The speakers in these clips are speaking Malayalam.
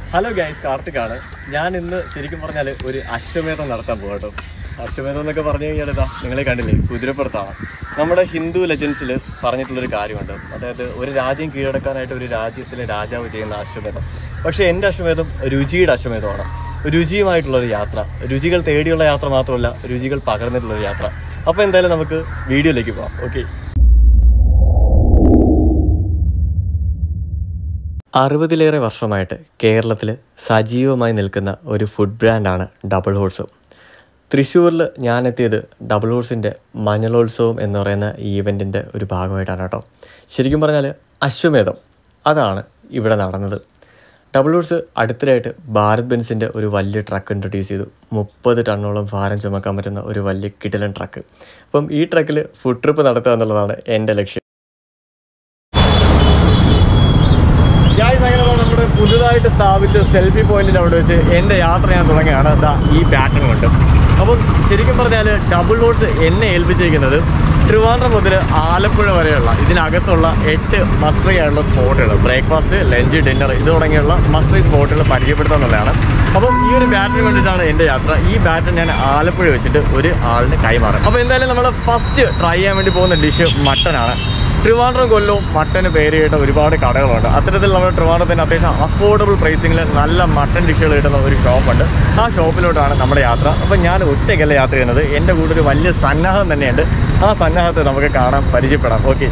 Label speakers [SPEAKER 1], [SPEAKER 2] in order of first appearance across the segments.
[SPEAKER 1] ഹലോ ഗൈസ് കാർത്തിക്കാണ് ഞാൻ ഇന്ന് ശരിക്കും പറഞ്ഞാൽ ഒരു അശ്വമേധം നടത്താൻ പോകട്ടോ അശ്വമേധം എന്നൊക്കെ പറഞ്ഞു കഴിഞ്ഞാൽ ഇതാ നിങ്ങളെ കണ്ടില്ലേ കുതിരപ്പുറത്താണ് നമ്മുടെ ഹിന്ദു ലെജൻസിൽ പറഞ്ഞിട്ടുള്ളൊരു കാര്യമുണ്ട് അതായത് ഒരു രാജ്യം കീഴടക്കാനായിട്ട് ഒരു രാജ്യത്തിലെ രാജാവ് ചെയ്യുന്ന അശ്വമേധം പക്ഷേ എൻ്റെ അശ്വമേധം രുചിയുടെ അശ്വമേധമാണ് രുചിയുമായിട്ടുള്ളൊരു യാത്ര രുചികൾ തേടിയുള്ള യാത്ര മാത്രമല്ല രുചികൾ പകർന്നിട്ടുള്ളൊരു യാത്ര അപ്പോൾ എന്തായാലും നമുക്ക് വീഡിയോയിലേക്ക് പോകാം ഓക്കെ അറുപതിലേറെ വർഷമായിട്ട് കേരളത്തിൽ സജീവമായി നിൽക്കുന്ന ഒരു ഫുഡ് ബ്രാൻഡാണ് ഡബിൾ ഹോഴ്സ് തൃശ്ശൂരിൽ ഞാനെത്തിയത് ഡബിൾ ഹോഴ്സിൻ്റെ മഞ്ഞളോത്സവം എന്ന് പറയുന്ന ഈ ഇവൻറ്റിൻ്റെ ഒരു ഭാഗമായിട്ടാണ് കേട്ടോ ശരിക്കും പറഞ്ഞാൽ അശ്വമേധം അതാണ് ഇവിടെ നടന്നത് ഡബിൾ ഹോഴ്സ് അടുത്തിടെയായിട്ട് ഭാരത് ബെൻസിൻ്റെ ഒരു വലിയ ട്രക്ക് ഇൻട്രൊഡ്യൂസ് ചെയ്തു മുപ്പത് ടണ്ണോളം ഭാരം ചുമക്കാൻ പറ്റുന്ന ഒരു വലിയ കിടിലൻ ട്രക്ക് അപ്പം ഈ ട്രക്കിൽ ഫുഡ് ട്രിപ്പ് നടത്തുക എന്നുള്ളതാണ് എൻ്റെ ലക്ഷ്യം ഗായ്സ് അങ്ങനെ ദാ നമ്മുടെ പുതുതായിട്ട് സ്ഥാപിച്ച സെൽഫി പോയിന്റിന്റെ അവിടെ വെച്ച് എൻ്റെ യാത്ര ഞാൻ തുടങ്ങിയാണ് ദാ ഈ പാറ്റേൺ കൊണ്ട് അപ്പം ശരിക്കും പറഞ്ഞാൽ ഡബിൾ ഹോഴ്സ് എന്നെ ഏൽപ്പിച്ചിരിക്കുന്നത് ട്രിവാൻഡ്രം മുതൽ ആലപ്പുഴ വരെയുള്ള ഇതിനകത്തുള്ള എട്ട് മസ്റ്ററി ആയിട്ടുള്ള സ്പോട്ടുകൾ ബ്രേക്ക്ഫാസ്റ്റ് ലഞ്ച് ഡിന്നർ ഇത് തുടങ്ങിയുള്ള മസ്റ്ററി സ്പോട്ടുകൾ പരിചയപ്പെടുത്തുക എന്നുള്ളതാണ് അപ്പം ഈ ഒരു ബാറ്ററി കൊണ്ടിട്ടാണ് എൻ്റെ യാത്ര ഈ ബാറ്ററി ഞാൻ ആലപ്പുഴ വെച്ചിട്ട് ഒരു ആളിന് കൈമാറും അപ്പോൾ എന്തായാലും നമ്മൾ ഫസ്റ്റ് ട്രൈ ചെയ്യാൻ വേണ്ടി പോകുന്ന ഡിഷ് മട്ടനാണ് ട്രിവാൻഡ്രം കൊല്ലവും മട്ടന് പേര് കേട്ട ഒരുപാട് കടകളുണ്ട് അത്തരത്തിൽ നമ്മുടെ ട്രിവാൻഡ്രത്തിന് അത്യാവശ്യം അഫോർഡബിൾ പ്രൈസിങ്ങിൽ നല്ല മട്ടൻ ഡിഷുകൾ കിട്ടുന്ന ഒരു ഷോപ്പുണ്ട് ആ ഷോപ്പിലോട്ടാണ് നമ്മുടെ യാത്ര അപ്പം ഞാൻ ഒറ്റയ്ക്കല്ല യാത്ര ചെയ്യുന്നത് എൻ്റെ കൂടെ ഒരു വലിയ സന്നാഹം തന്നെയുണ്ട് ആ സന്നാഹത്തെ നമുക്ക് കാണാൻ പരിചയപ്പെടാം ഓക്കെ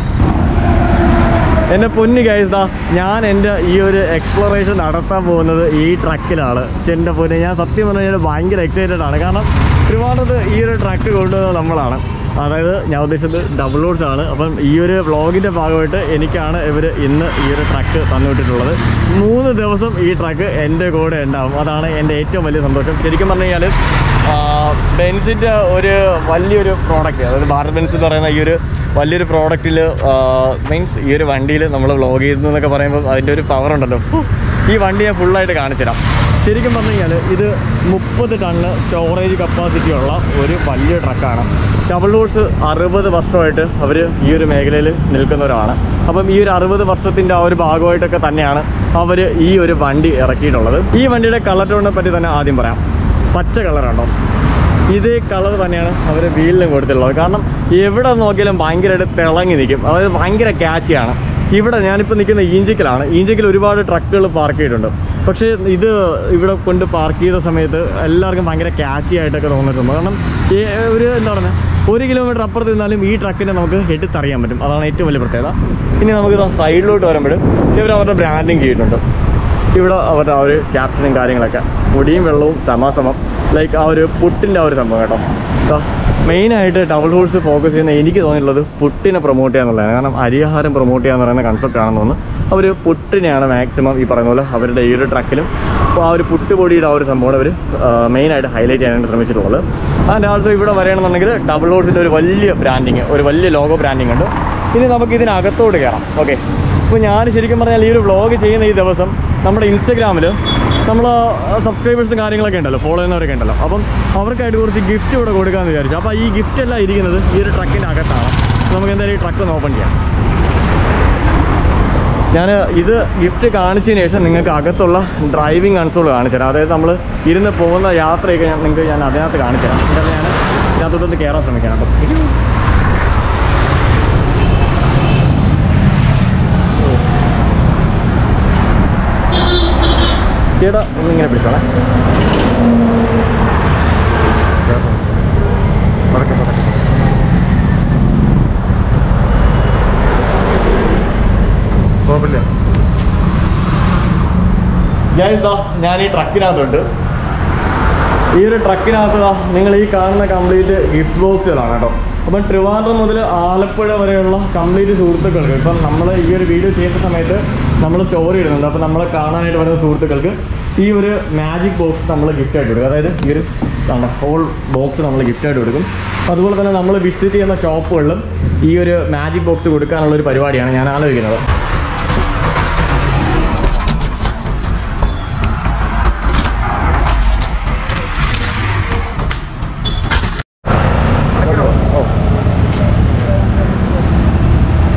[SPEAKER 1] എൻ്റെ പൊന്നു കൈസാ ഞാൻ എൻ്റെ ഈ ഒരു എക്സ്പ്ലോറേഷൻ നടത്താൻ പോകുന്നത് ഈ ട്രക്കിലാണ് എൻ്റെ പൊന്ന് ഞാൻ സത്യം പറഞ്ഞു കഴിഞ്ഞാൽ ഭയങ്കര എക്സൈറ്റഡ് ആണ് കാരണം ട്രിവാൻഡ്രത്ത് ഈ ഒരു ട്രക്ക് കൊണ്ടുവന്നത് നമ്മളാണ് അതായത് ഞാൻ ഉദ്ദേശിച്ചത് ഡബിൾ റോഡ്സ് ആണ് അപ്പം ഈ ഒരു വ്ളോഗിൻ്റെ ഭാഗമായിട്ട് എനിക്കാണ് ഇവർ ഇന്ന് ഈ ഒരു ട്രക്ക് തന്നുവിട്ടിട്ടുള്ളത് മൂന്ന് ദിവസം ഈ ട്രക്ക് എൻ്റെ കൂടെ ഉണ്ടാവും അതാണ് എൻ്റെ ഏറ്റവും വലിയ സന്തോഷം ശരിക്കും പറഞ്ഞു കഴിഞ്ഞാൽ ബെൻസിൻ്റെ ഒരു വലിയൊരു പ്രോഡക്റ്റ് അതായത് ഭാരത് ബെൻസ് എന്ന് പറയുന്ന ഈ ഒരു വലിയൊരു പ്രോഡക്റ്റിൽ മീൻസ് ഈ ഒരു വണ്ടിയിൽ നമ്മൾ വ്ളോഗ് ചെയ്യുന്നു എന്നൊക്കെ പറയുമ്പോൾ അതിൻ്റെ ഒരു പവർ ഉണ്ടല്ലോ ഹൂ, ഈ വണ്ടി ഞാൻ ഫുള്ളായിട്ട് കാണിച്ചു തരാം ശരിക്കും പറഞ്ഞു കഴിഞ്ഞാൽ ഇത് മുപ്പത് ടണ്ണ് സ്റ്റോറേജ് കപ്പാസിറ്റി ഉള്ള ഒരു വലിയ ട്രക്കാണ് ഡബിൾ ഹോഴ്സ് അറുപത് വർഷമായിട്ട് അവർ ഈ ഒരു മേഖലയിൽ നിൽക്കുന്നവരാണ് അപ്പം ഈ ഒരു അറുപത് വർഷത്തിൻ്റെ ആ ഒരു ഭാഗമായിട്ടൊക്കെ തന്നെയാണ് അവർ ഈ ഒരു വണ്ടി ഇറക്കിയിട്ടുള്ളത് ഈ വണ്ടിയുടെ കളർ ടോണിനെ പറ്റി തന്നെ ആദ്യം പറയാം പച്ച കളറുണ്ടോ ഇതേ കളർ തന്നെയാണ് അവർ വീലിലും കൊടുത്തിട്ടുള്ളത് കാരണം എവിടെ നോക്കിയാലും ഭയങ്കരമായിട്ട് തിളങ്ങി നിൽക്കും അതായത് ഭയങ്കര ക്യാച്ചിയാണ് ഇവിടെ ഞാനിപ്പോൾ നിൽക്കുന്ന ഈഞ്ചിക്കലാണ് ഈഞ്ചിക്കൽ ഒരുപാട് ട്രക്കുകൾ പാർക്ക് ചെയ്തിട്ടുണ്ട് പക്ഷേ ഇത് ഇവിടെ കൊണ്ട് പാർക്ക് ചെയ്ത സമയത്ത് എല്ലാവർക്കും ഭയങ്കര ക്യാച്ചി ആയിട്ടൊക്കെ തോന്നിയിട്ടുണ്ട് കാരണം ഈ ഒരു എന്താ പറയുക ഒരു കിലോമീറ്റർ അപ്പുറത്ത് നിന്നാലും ഈ ട്രക്കിനെ നമുക്ക് എടുത്തറിയാൻ പറ്റും അതാണ് ഏറ്റവും വലിയ പ്രത്യേകത ഇനി നമുക്ക് സൈഡിലോട്ട് വരുമ്പോഴും ഇവർ അവരുടെ ബ്രാൻഡിങ് ചെയ്തിട്ടുണ്ട് ഇവിടെ അവരുടെ ആ ഒരു ക്യാപ്ഷനും കാര്യങ്ങളൊക്കെ പൊടിയും വെള്ളവും സമാസമം ലൈക്ക് ആ ഒരു പുട്ടിൻ്റെ ആ ഒരു സംഭവം കേട്ടോ മെയിനായിട്ട് ഡബിൾ ഹോൾസ് ഫോക്കസ് ചെയ്യുന്ന എനിക്ക് തോന്നിയിട്ടുള്ളത് പുട്ടിനെ പ്രൊമോട്ട് ചെയ്യുക എന്നുള്ളതാണ് കാരണം അരിയാഹാരം പ്രൊമോട്ട് ചെയ്യുക എന്ന് പറയുന്ന കൺസെപ്റ്റ് ആണെന്ന് തോന്നുന്നു അവർ പുട്ടിനെയാണ് മാക്സിമം ഈ പറയുന്ന പോലെ അവരുടെ ഈ ഒരു ട്രക്കിലും അപ്പോൾ ആ ഒരു പുട്ടുപൊടിയുടെ ആ ഒരു സംഭവം അവർ മെയിനായിട്ട് ഹൈലൈറ്റ് ചെയ്യാനായിട്ട് ശ്രമിച്ചിട്ടുള്ളത് ആൻഡ് ആൾസോ ഇവിടെ വരികയാണെന്നുണ്ടെങ്കിൽ ഡബിൾ ഹോൾസിൻ്റെ ഒരു വലിയ ബ്രാൻഡിങ് ഒരു വലിയ ലോഗോ ബ്രാൻഡിങ് ഉണ്ട് ഇനി നമുക്ക് ഇതിനകത്തോട്ട് കയറാം ഓക്കെ അപ്പോൾ ഞാൻ ശരിക്കും പറഞ്ഞാൽ ഈ ഒരു വ്ളോഗ് ചെയ്യുന്ന ഈ ദിവസം നമ്മുടെ ഇൻസ്റ്റഗ്രാമിൽ നമ്മൾ സബ്സ്ക്രൈബേഴ്സും കാര്യങ്ങളൊക്കെ ഉണ്ടല്ലോ ഫോളോ ചെയ്യുന്നവരൊക്കെ ഉണ്ടല്ലോ അപ്പം അവർക്കായിട്ട് കുറച്ച് ഗിഫ്റ്റ് ഇവിടെ കൊടുക്കാമെന്ന് വിചാരിച്ചു അപ്പോൾ ഈ ഗിഫ്റ്റ് എല്ലാം ഇരിക്കുന്നത് ഈ ഒരു ട്രക്കിൻ്റെ അകത്താണ് നമുക്ക് എന്തായാലും ഈ ട്രക്ക് ഒന്ന് ഓപ്പൺ ചെയ്യാം ഞാൻ ഇത് ഗിഫ്റ്റ് കാണിച്ചതിന് ശേഷം നിങ്ങൾക്ക് അകത്തുള്ള ഡ്രൈവിംഗ് കൺസോൾ കാണിച്ചു തരാം അതായത് നമ്മൾ ഇരുന്ന് പോകുന്ന യാത്രയൊക്കെ ഞാൻ നിങ്ങൾക്ക് ഞാൻ അതിനകത്ത് കാണിച്ചു തരാം എന്തായാലും ഞാൻ ഇതിനകത്തോട്ടൊന്ന് കയറാൻ ശ്രമിക്കാം കേട്ടോ ചേട്ടാ ഒന്നിങ്ങനെ പിടിച്ചോളെ പതുക്കെ, പതുക്കെ. കുഴപ്പമില്ല ഞാൻ ഇതാ ഞാൻ ഈ ട്രക്കിനകത്തുണ്ട് ഈ ഒരു ട്രക്കിനകത്ത് ദാ നിങ്ങൾ ഈ കാണുന്ന കംപ്ലീറ്റ് ഗിഫ്റ്റ് ബോക്സുകളാണ് കേട്ടോ അപ്പം ട്രിവാൻഡ്രം മുതൽ ആലപ്പുഴ വരെയുള്ള കംപ്ലീറ്റ് സുഹൃത്തുക്കൾക്ക് ഇപ്പം നമ്മൾ ഈ ഒരു വീഡിയോ ചെയ്യുന്ന സമയത്ത് നമ്മൾ സ്റ്റോറി ഇടുന്നുണ്ട് അപ്പം നമ്മളെ കാണാനായിട്ട് വരുന്ന സുഹൃത്തുക്കൾക്ക് ഈ ഒരു മാജിക് ബോക്സ് നമ്മൾ ഗിഫ്റ്റ് ആയിട്ട് കൊടുക്കും അതായത് ഈ ഒരു ഹോൾ ബോക്സ് നമ്മൾ ഗിഫ്റ്റ് ആയിട്ട് കൊടുക്കും അതുപോലെ തന്നെ നമ്മൾ വിസിറ്റ് ചെയ്യുന്ന ഷോപ്പുകളിലും ഈ ഒരു മാജിക് ബോക്സ് കൊടുക്കാനുള്ള ഒരു പരിപാടിയാണ് ഞാൻ ആലോചിക്കുന്നത്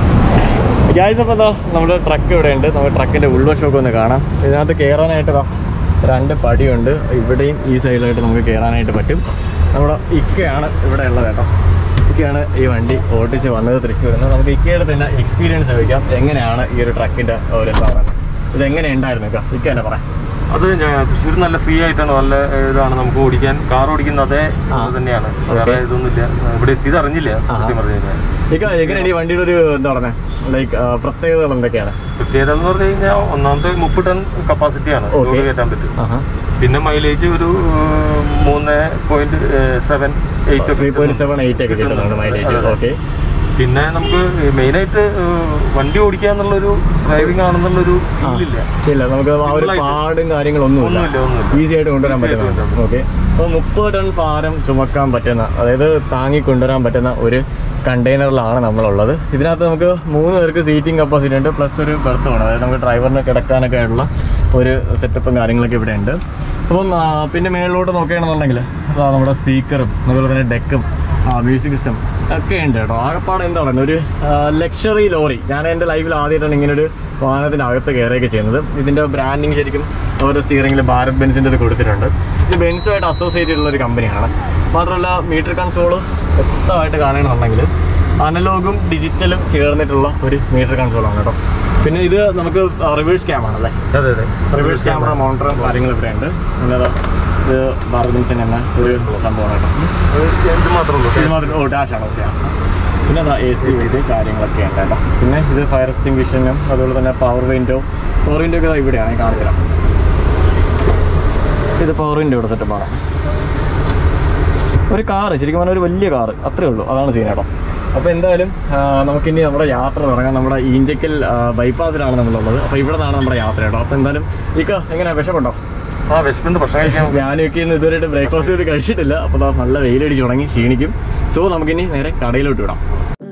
[SPEAKER 1] ഗ്യാസ് അപ്പോൾ എന്താ നമ്മുടെ ട്രക്ക് ഇവിടെ ഉണ്ട് നമുക്ക് ട്രക്കിൻ്റെ ഉൾവശമൊക്കെ ഒന്ന് കാണാം ഇതിനകത്ത് കയറാനായിട്ട് ഇതാ രണ്ട് പടിയുണ്ട് ഇവിടെയും ഈ സൈഡിലായിട്ട് നമുക്ക് കയറാനായിട്ട് പറ്റും നമ്മുടെ ഇക്കയാണ് ഇവിടെ ഉള്ളത് കേട്ടോ ഇക്കയാണ് ഈ വണ്ടി ഓടിച്ച് വന്നത് തൃശ്ശൂരിൽ നിന്ന് നമുക്ക് ഇക്കയുടെ തന്നെ എക്സ്പീരിയൻസ് ചോദിക്കാം എങ്ങനെയാണ് ഈ ഒരു ട്രക്കിൻ്റെ ഒരു സാധനം ഇത് എങ്ങനെ ഉണ്ടായിരുന്നു ഇക്ക ഇക്ക തന്നെ പറയാം
[SPEAKER 2] അത് ഞാൻ തൃശ്ശൂർ നല്ല ഫ്രീ ആയിട്ടാണ് നല്ല ഇതാണ് നമുക്ക് ഓടിക്കാൻ കാർ ഓടിക്കുന്ന അതേ
[SPEAKER 1] ആ.
[SPEAKER 2] ഇത് തന്നെയാണ്
[SPEAKER 1] Okay.
[SPEAKER 2] വേറെ ഇതൊന്നുമില്ല ഇവിടെ എത്തിയത് അറിഞ്ഞില്ല
[SPEAKER 1] ആഹാ.
[SPEAKER 2] സത്യം പറഞ്ഞു കഴിഞ്ഞാൽ
[SPEAKER 1] ഇക്ക എങ്ങനെയാണ് ഈ വണ്ടിയുടെ ഒരു എന്താ പറയുക ലൈക്ക് പ്രത്യേകതകൾ എന്തൊക്കെയാണ്
[SPEAKER 2] പ്രത്യേകത എന്ന് പറഞ്ഞു കഴിഞ്ഞാൽ ഒന്നാമത്തെ മുപ്പത് ടൺ കപ്പാസിറ്റി ആണ്
[SPEAKER 1] Okay.
[SPEAKER 2] ലോഡ് കയറ്റാൻ പറ്റും
[SPEAKER 1] ആഹാ
[SPEAKER 2] പിന്നെ മൈലേജ് ഒരു ഏർ, മൂന്ന് point seven eight
[SPEAKER 1] three point seven eight ഒക്കെ കിട്ടുന്നുണ്ട് മൈലേജ് ഓക്കെ
[SPEAKER 2] പിന്നെ നമുക്ക് മെയിനായിട്ട് വണ്ടി ഓടിക്കുക എന്നുള്ളൊരു ഡ്രൈവിംഗ് ആണെന്നുള്ളൊരു ഫീൽ ഇല്ല
[SPEAKER 1] ഇല്ല നമുക്ക് ആ ഒരു
[SPEAKER 2] Simple ആയിട്ട്.
[SPEAKER 1] പാടും കാര്യങ്ങളൊന്നുമില്ല
[SPEAKER 2] ഒന്നുമില്ല ഒന്നുമില്ല
[SPEAKER 1] ഈസി ആയിട്ട് കൊണ്ടുവരാൻ
[SPEAKER 2] Easy ആയിട്ട്
[SPEAKER 1] പറ്റുന്ന
[SPEAKER 2] കൊണ്ടുവരാൻ
[SPEAKER 1] ഓക്കെ അപ്പോൾ മുപ്പത് ടൺ ഭാരം ചുമക്കാൻ പറ്റുന്ന അതായത് താങ്ങി കൊണ്ടുവരാൻ പറ്റുന്ന ഒരു കണ്ടെയ്നറിലാണ് നമ്മളുള്ളത് ഇതിനകത്ത് നമുക്ക് മൂന്ന് പേർക്ക് സീറ്റിംഗ് കപ്പാസിറ്റി ഉണ്ട് പ്ലസ് ഒരു ബെർത്തുമാണ് അതായത് നമുക്ക് ഡ്രൈവറിന് കിടക്കാനൊക്കെ ആയിട്ടുള്ള ഒരു സെറ്റപ്പും കാര്യങ്ങളൊക്കെ ഇവിടെ ഉണ്ട് അപ്പം ആ, പിന്നെ മേളിലോട്ട് നോക്കുകയാണെന്നുണ്ടെങ്കിൽ അതാ നമ്മുടെ സ്പീക്കറും അതുപോലെ തന്നെ ഡെക്കും മ്യൂസിക് സിസ്റ്റം ഒക്കെ ഉണ്ട് കേട്ടോ ആകപ്പാടെ എന്താ പറയുന്നത് ഒരു ലക്ഷറി ലോറി ഞാൻ എൻ്റെ ലൈഫിൽ ആദ്യമായിട്ടാണ് ഇങ്ങനെ ഒരു വാഹനത്തിൻ്റെ അകത്ത് കയറുകയൊക്കെ ചെയ്യുന്നത് ഇതിൻ്റെ ബ്രാൻഡിങ് ശരിക്കും ഓരോ സ്റ്റിയറിംഗിൽ ഭാരത് ബെൻസിൻ്റെ ഇത് കൊടുത്തിട്ടുണ്ട് ഇത് ബെൻസുമായിട്ട് അസോസിയേറ്റ് ചെയ്തിട്ടുള്ള ഒരു കമ്പനിയാണ് മാത്രമല്ല മീറ്റർ കൺസോൾ വ്യക്തമായിട്ട് കാണണമെന്നുണ്ടെങ്കിൽ അനലോഗും ഡിജിറ്റലും ചേർന്നിട്ടുള്ള ഒരു മീറ്റർ കൺസോളാണ് കേട്ടോ പിന്നെ ഇത് നമുക്ക് റിവേഴ്സ് ക്യാമാണ് അല്ലേ
[SPEAKER 2] അതെ അതെ
[SPEAKER 1] റിവേഴ്സ് ക്യാമറ മോണിറ്ററും കാര്യങ്ങളും ഇവിടെ ഉണ്ട് പിന്നെ ദാ ഇത് ഭാരത് ബെൻസിൻ്റെ തന്നെ ഒരു സംഭവമാണ് കേട്ടോ
[SPEAKER 2] അത് ഇത് മാത്രമേ ഉള്ളൂ
[SPEAKER 1] ഇത് മാത്രം ഓ ഡാഷാണ് ഓക്കെ പിന്നെ അതാ എ സി ഇത് കാര്യങ്ങളൊക്കെ ഉണ്ട് കേട്ടോ പിന്നെ ഇത് ഫയർ എക്സ്റ്റിംഗ്വിഷനും അതുപോലെ തന്നെ പവർ വിൻഡോ പവർ വിൻഡോ ഒക്കെ ദാ ഇവിടെയാണ് ഞാൻ കാണിച്ചു തരാം ഇത് പവർ വിൻഡോ ഇവിടെ സെറ്റപ്പാണ് ഒരു കാറ് ശരിക്കും പറഞ്ഞാൽ ഒരു വലിയ കാറ് അത്രേ ഉള്ളൂ അതാണ് സീൻ കേട്ടോ അപ്പോൾ എന്തായാലും ആ, നമുക്കിനി നമ്മുടെ യാത്ര തുടങ്ങാം നമ്മുടെ ഈഞ്ചക്കൽ ആ, ബൈപ്പാസിലാണ് നമ്മളുള്ളത് അപ്പോൾ ഇവിടെ നിന്നാണ് നമ്മുടെ യാത്ര കേട്ടോ അപ്പോൾ എന്തായാലും ഇക്ക എങ്ങനെയാണ് വിഷമുണ്ടോ
[SPEAKER 2] ആ വിശപ്പിന് ഭക്ഷണം കഴിക്കാൻ
[SPEAKER 1] ഞാനൊക്കെ ഇന്ന് ഇതുവരെയായിട്ട് ബ്രേക്ക്ഫാസ്റ്റ് പോലും കഴിച്ചിട്ടില്ല അപ്പോൾ ദാ നല്ല വെയിലടിച്ച് തുടങ്ങി ക്ഷീണിക്കും സോ നമുക്കിനി നേരെ കടയിലോട്ട് വിടാം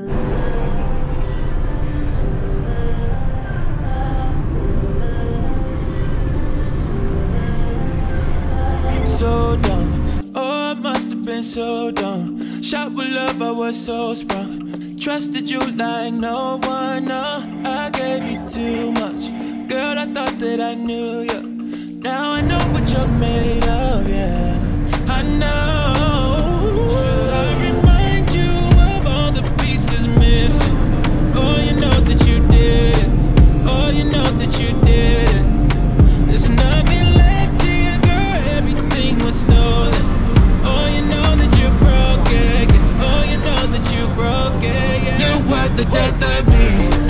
[SPEAKER 3] so dumb. Oh, I must have been so dumb. Shot with love, I was so sprung. Trusted you like no one. No, I gave you too much. Girl, I thought that I knew you. Now I know what you're made of, yeah. I know. Should I remind you of all the pieces missing? Oh, you know that you did it. Oh, you know that you did it. There's nothing left here, girl. Everything was stolen. Oh, you know that you broke it. yeah. Oh, you know that you broke it. Yeah. You were the death of me.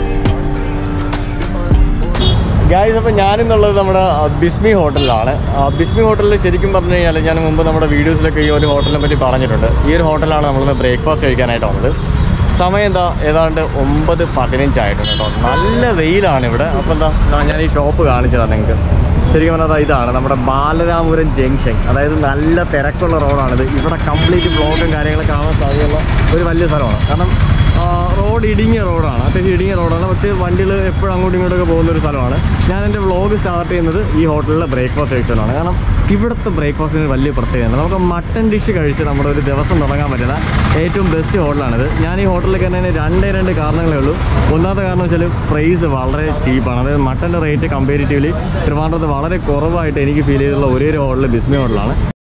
[SPEAKER 1] Guys അപ്പോൾ ഞാനിന്നുള്ളത് നമ്മുടെ ആ, ബിസ്മി ഹോട്ടലിലാണ് ആ, ബിസ്മി ഹോട്ടലിൽ ശരിക്കും പറഞ്ഞു കഴിഞ്ഞാൽ ഞാൻ മുമ്പ് നമ്മുടെ വീഡിയോസിലൊക്കെ ഈ ഒരു ഹോട്ടലിനെ പറ്റി പറഞ്ഞിട്ടുണ്ട് ഈ ഒരു ഹോട്ടലാണ് നമ്മളിന്ന് ബ്രേക്ക്ഫാസ്റ്റ് കഴിക്കാനായിട്ട് വന്നത് സമയം എന്താ ഏതാണ്ട് ഒമ്പത് പതിനഞ്ചായിട്ടുണ്ട് കേട്ടോ നല്ല വെയിലാണ് ഇവിടെ അപ്പോൾ എന്താ ദാ ഞാൻ ഈ ഷോപ്പ് കാണിച്ചു തരാം നിങ്ങൾക്ക് ശരിക്കും പറഞ്ഞാൽ ദാ ഇതാണ് നമ്മുടെ ബാലരാമപുരം ജംഗ്ഷൻ അതായത് നല്ല തിരക്കുള്ള റോഡാണിത് ഇവിടെ കംപ്ലീറ്റ് ബ്ലോക്കും കാര്യങ്ങളൊക്കെ കാണാൻ സാധ്യതയുള്ള ഒരു വലിയ സ്ഥലമാണ് കാരണം ആ, റോഡ് ഇടുങ്ങിയ റോഡാണ് അത്യാവശ്യം ഇടുങ്ങിയ റോഡാണ് പക്ഷേ വണ്ടികൾ എപ്പോഴും അങ്ങോട്ടും ഇങ്ങോട്ടൊക്കെ പോകുന്ന ഒരു സ്ഥലമാണ് ഞാൻ എൻ്റെ വ്ളോഗ് സ്റ്റാർട്ട് ചെയ്യുന്നത് ഈ ഹോട്ടലിലെ ബ്രേക്ക്ഫാസ്റ്റ് കഴിച്ചാണ് കാരണം ഇവിടുത്തെ ബ്രേക്ക്ഫാസ്റ്റിന് വലിയ പ്രത്യേകതയാണ് നമുക്ക് മട്ടൻ ഡിഷ് കഴിച്ച് നമ്മുടെ ഒരു ദിവസം തുടങ്ങാൻ പറ്റുന്ന ഏറ്റവും ബെസ്റ്റ് ഹോട്ടലാണിത് ഞാൻ ഈ ഹോട്ടലിൽ കയറുന്നതിന് രണ്ടേ രണ്ട് കാരണങ്ങളേ ഉള്ളൂ ഒന്നാമത്തെ കാരണം വെച്ചാൽ പ്രൈസ് വളരെ ചീപ്പാണ് അതായത് മട്ടൻ്റെ റേറ്റ് കമ്പാരിറ്റീവ്ലി ട്രിവാൻഡ്രത്ത് വളരെ കുറവായിട്ട് എനിക്ക് ഫീൽ ചെയ്തിട്ടുള്ള ഒരേ ഒരു ഹോട്ടൽ ബിസ്മി ഹോട്ടലാണ്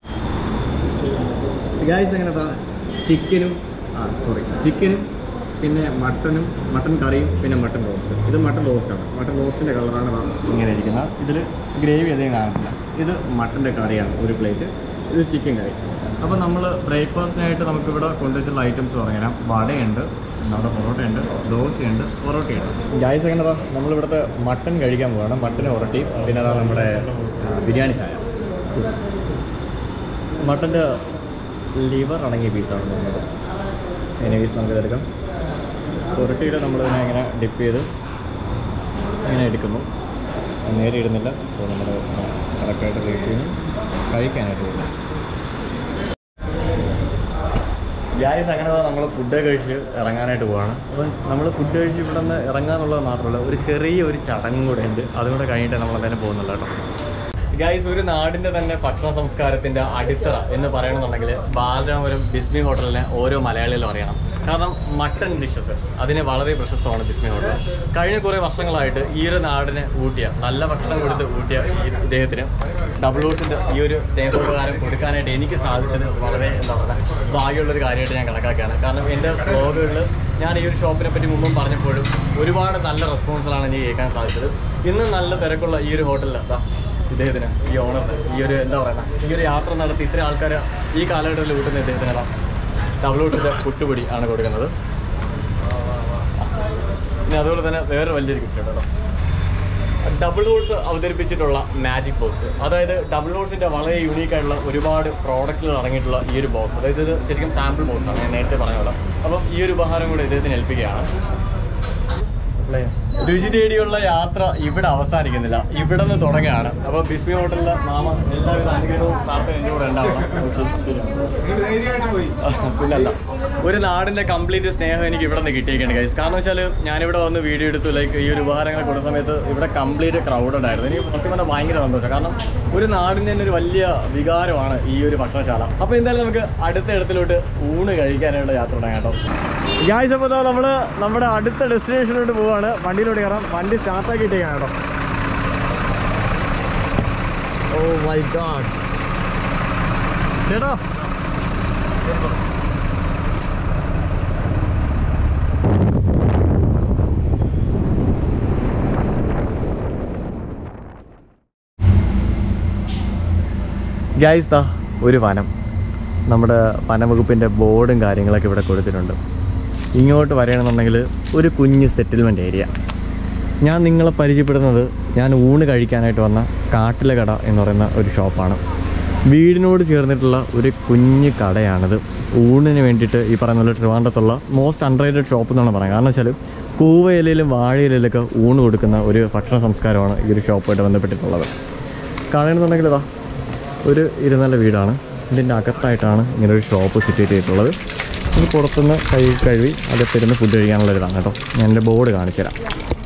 [SPEAKER 1] ഗായ്സ് എങ്ങനെ ചിക്കനും ആ സോറി ചിക്കനും പിന്നെ മട്ടനും മട്ടൻ കറിയും പിന്നെ മട്ടൻ റോസ്റ്റ് ഇത് മട്ടൻ റോസ്റ്റാണ് മട്ടൻ റോസ്റ്റിൻ്റെ കളറാണ് ദാ ഇങ്ങനെ ഇരിക്കുന്നത് ഇതിൽ ഗ്രേവി അധികം കാണത്തില്ല ഇത് മട്ടൻ്റെ കറിയാണ് ഒരു പ്ലേറ്റ് ഇത് ചിക്കൻ കറി അപ്പോൾ നമ്മൾ ബ്രേക്ക്ഫാസ്റ്റിനായിട്ട് നമുക്കിവിടെ കൊണ്ടുവച്ചിട്ടുള്ള ഐറ്റംസ് പറയാം വടയുണ്ട് നമ്മുടെ പൊറോട്ടയുണ്ട് ദോശയുണ്ട് പൊറോട്ടയുണ്ട് ഗായ്സ് എങ്ങനെ നമ്മളിവിടുത്തെ മട്ടൻ കഴിക്കാൻ പോവാണ് മട്ടൻ ഉരട്ടി പിന്നെ അതാ നമ്മുടെ ആ, ബിരിയാണി ചായ മട്ടൻ്റെ ലിവർ അടങ്ങിയ പീസാണ് തോന്നുന്നത് അതിനെ പീസ് നമുക്ക് ഇതെടുക്കാം പുരട്ടിയിട്ട് നമ്മളിതിനെ ഇങ്ങനെ ഡിപ്പ് ചെയ്ത് ഇങ്ങനെ എടുക്കുന്നു നേരെ ഇടുന്നില്ല സോ നമ്മൾ കറക്റ്റായിട്ട് റേറ്റ് ചെയ്യുന്നു കഴിക്കാനായിട്ട് വരുന്നു ഗ്യാസ് അങ്ങനെ നമ്മൾ ഫുഡ് കഴിച്ച് ഇറങ്ങാനായിട്ട് പോവാണ് അപ്പം നമ്മൾ ഫുഡ് കഴിച്ച് ഇവിടെ നിന്ന് ഇറങ്ങാന്നുള്ളത് മാത്രമല്ല ഒരു ചെറിയ ഒരു ചടങ്ങും കൂടെ ഉണ്ട് അതും കൂടെ കഴിഞ്ഞിട്ട് നമ്മൾ എന്തായാലും പോകുന്നുള്ളൂ കേട്ടോ ഗൈസ് ഒരു നാടിന്റെ തന്നെ ഭക്ഷണ സംസ്കാരത്തിന്റെ അടിത്തറ എന്ന് പറയണമെന്നുണ്ടെങ്കിൽ ബാലരാമപുരം ബിസ്മി ഹോട്ടലിനെ ഓരോ മലയാളികളും അറിയണം കാരണം മട്ടൺ ഡിഷസ് അതിന് വളരെ പ്രശസ്തമാണ് ബിസ്മി ഹോട്ടൽ കഴിഞ്ഞ കുറേ വർഷങ്ങളായിട്ട് ഈ ഒരു നാടിനെ ഊട്ടിയ നല്ല ഭക്ഷണം കൊടുത്ത് ഊട്ടിയ ഈ ഇദ്ദേഹത്തിന് ഡബിൾ ഓട്സിൻ്റെ ഈ ഒരു സ്നേഹോപകാരം കൊടുക്കാനായിട്ട് എനിക്ക് സാധിച്ചത് വളരെ എന്താ പറയുക ഭാഗ്യമുള്ളൊരു കാര്യമായിട്ട് ഞാൻ കണക്കാക്കുകയാണ് കാരണം എൻ്റെ ബ്ലോഗുകളിൽ ഞാൻ ഈ ഒരു ഷോപ്പിനെ പറ്റി മുമ്പും പറഞ്ഞപ്പോഴും ഒരുപാട് നല്ല റെസ്പോൺസുകളാണ് എനിക്ക് കേൾക്കാൻ സാധിച്ചത് ഇന്ന് നല്ല തിരക്കുള്ള ഈ ഒരു ഹോട്ടലിൽ എന്താ ഇദ്ദേഹത്തിന് ഈ ഓണറിന് ഈ ഒരു എന്താ പറയുക ഈ ഒരു യാത്ര നടത്തി ഇത്ര ആൾക്കാർ ഈ കാലഘട്ടത്തിൽ കൂട്ടുന്ന ഇദ്ദേഹത്തിന് ഡബിൾ ഔട്ടിൻ്റെ പുട്ടുപൊടി ആണ് കൊടുക്കുന്നത് പിന്നെ അതുപോലെ തന്നെ വേറെ വലിയൊരു ഗിഫ്റ്റ് ഉണ്ട് കേട്ടോ ഡബിൾ ഹോൾസ് അവതരിപ്പിച്ചിട്ടുള്ള മാജിക് ബോക്സ് അതായത് ഡബിൾ ഹോൾസിൻ്റെ വളരെ യൂണീക്ക് ആയിട്ടുള്ള ഒരുപാട് പ്രോഡക്റ്റുകൾ അടങ്ങിയിട്ടുള്ള ഈ ഒരു ബോക്സ് അതായത് ഇത് ശരിക്കും സാമ്പിൾ ബോക്സ് ആണ് ഞാൻ നേരത്തെ പറഞ്ഞ അപ്പം ഈ ഒരു ഉപഹാരം കൂടെ ഇദ്ദേഹത്തിന് ഏൽപ്പിക്കുകയാണ് രുചി തേടിയുള്ള യാത്ര ഇവിടെ അവസാനിക്കുന്നില്ല ഇവിടെ നിന്ന് തുടങ്ങുകയാണ് അപ്പോൾ ബിസ്മി ഹോട്ടലിലെ മാമ എല്ലാവിധ അനുഗ്രഹവും പ്രാർത്ഥന എൻ്റെ കൂടെ ഉണ്ടാവണം പിന്നല്ല ഒരു നാടിൻ്റെ കംപ്ലീറ്റ് സ്നേഹം എനിക്ക് ഇവിടെ നിന്ന് കിട്ടിയേക്കാണ് ഗൈസ് കാരണം വെച്ചാൽ ഞാനിവിടെ വന്ന് വീഡിയോ എടുത്തു ലൈക്ക് ഈ ഒരു ഉപഹാരങ്ങൾ കൊടുത്ത സമയത്ത് ഇവിടെ കംപ്ലീറ്റ് ക്രൗഡഡ് ആയിരുന്നു എനിക്ക് സത്യം പറഞ്ഞാൽ ഭയങ്കര സന്തോഷം കാരണം ഒരു നാടിൻ്റെ തന്നെ ഒരു വലിയ വികാരമാണ് ഈ ഒരു ഭക്ഷണശാല അപ്പോൾ എന്തായാലും നമുക്ക് അടുത്ത ഇടത്തിലോട്ട് ഊണ് കഴിക്കാനായിട്ട് യാത്ര തുടങ്ങാം കേട്ടോ ഗായ്സ് അപ്പോൾ നമ്മൾ നമ്മുടെ അടുത്ത ഡെസ്റ്റിനേഷനിലോട്ട് പോവാണ് വണ്ടിയിലോട്ട് കയറാം വണ്ടി സ്റ്റാർട്ടാക്കിയിട്ടേക്കാണ് കേട്ടോ ഓ മൈ ഗാഡ് ചേട്ടാ ഗൈസ് ദാ ഒരു വനം നമ്മുടെ വനവകുപ്പിൻ്റെ ബോർഡും കാര്യങ്ങളൊക്കെ ഇവിടെ കൊടുത്തിട്ടുണ്ട് ഇങ്ങോട്ട് വരികയാണെന്നുണ്ടെങ്കിൽ ഒരു കുഞ്ഞ് സെറ്റിൽമെൻറ്റ് ഏരിയ ഞാൻ നിങ്ങളെ പരിചയപ്പെടുന്നത് ഞാൻ ഊണ് കഴിക്കാനായിട്ട് വന്ന കാട്ടിലെ കട എന്ന് പറയുന്ന ഒരു ഷോപ്പാണ് വീടിനോട് ചേർന്നിട്ടുള്ള ഒരു കുഞ്ഞ് കടയാണിത് ഊണിന് വേണ്ടിയിട്ട് ഈ പറയുന്ന പോലെ ട്രിവാൻഡത്തുള്ള മോസ്റ്റ് അൺറേറ്റഡ് ഷോപ്പ് എന്നാണ് പറയുന്നത് കാരണം വെച്ചാൽ കൂവയിലയിലും വാഴയിലയിലൊക്കെ ഊണ് കൊടുക്കുന്ന ഒരു ഭക്ഷണ സംസ്കാരമാണ് ഈ ഒരു ഷോപ്പുമായിട്ട് ബന്ധപ്പെട്ടിട്ടുള്ളത് കാണണമെന്നുണ്ടെങ്കിൽ ഇതാ ഒരു ഇരുനില വീടാണ് ഇതിൻ്റെ അകത്തായിട്ടാണ് ഇങ്ങനെ ഒരു ഷോപ്പ് സിറ്റുവേറ്റ് ചെയ്തിട്ടുള്ളത് ഇത് പുറത്തുനിന്ന് കൈ കഴുകി അകത്തിരുന്ന് ഫുഡ് കഴിക്കാനുള്ള ഇതാണ് കേട്ടോ ഞാൻ എൻ്റെ ബോർഡ് കാണിച്ചു തരാം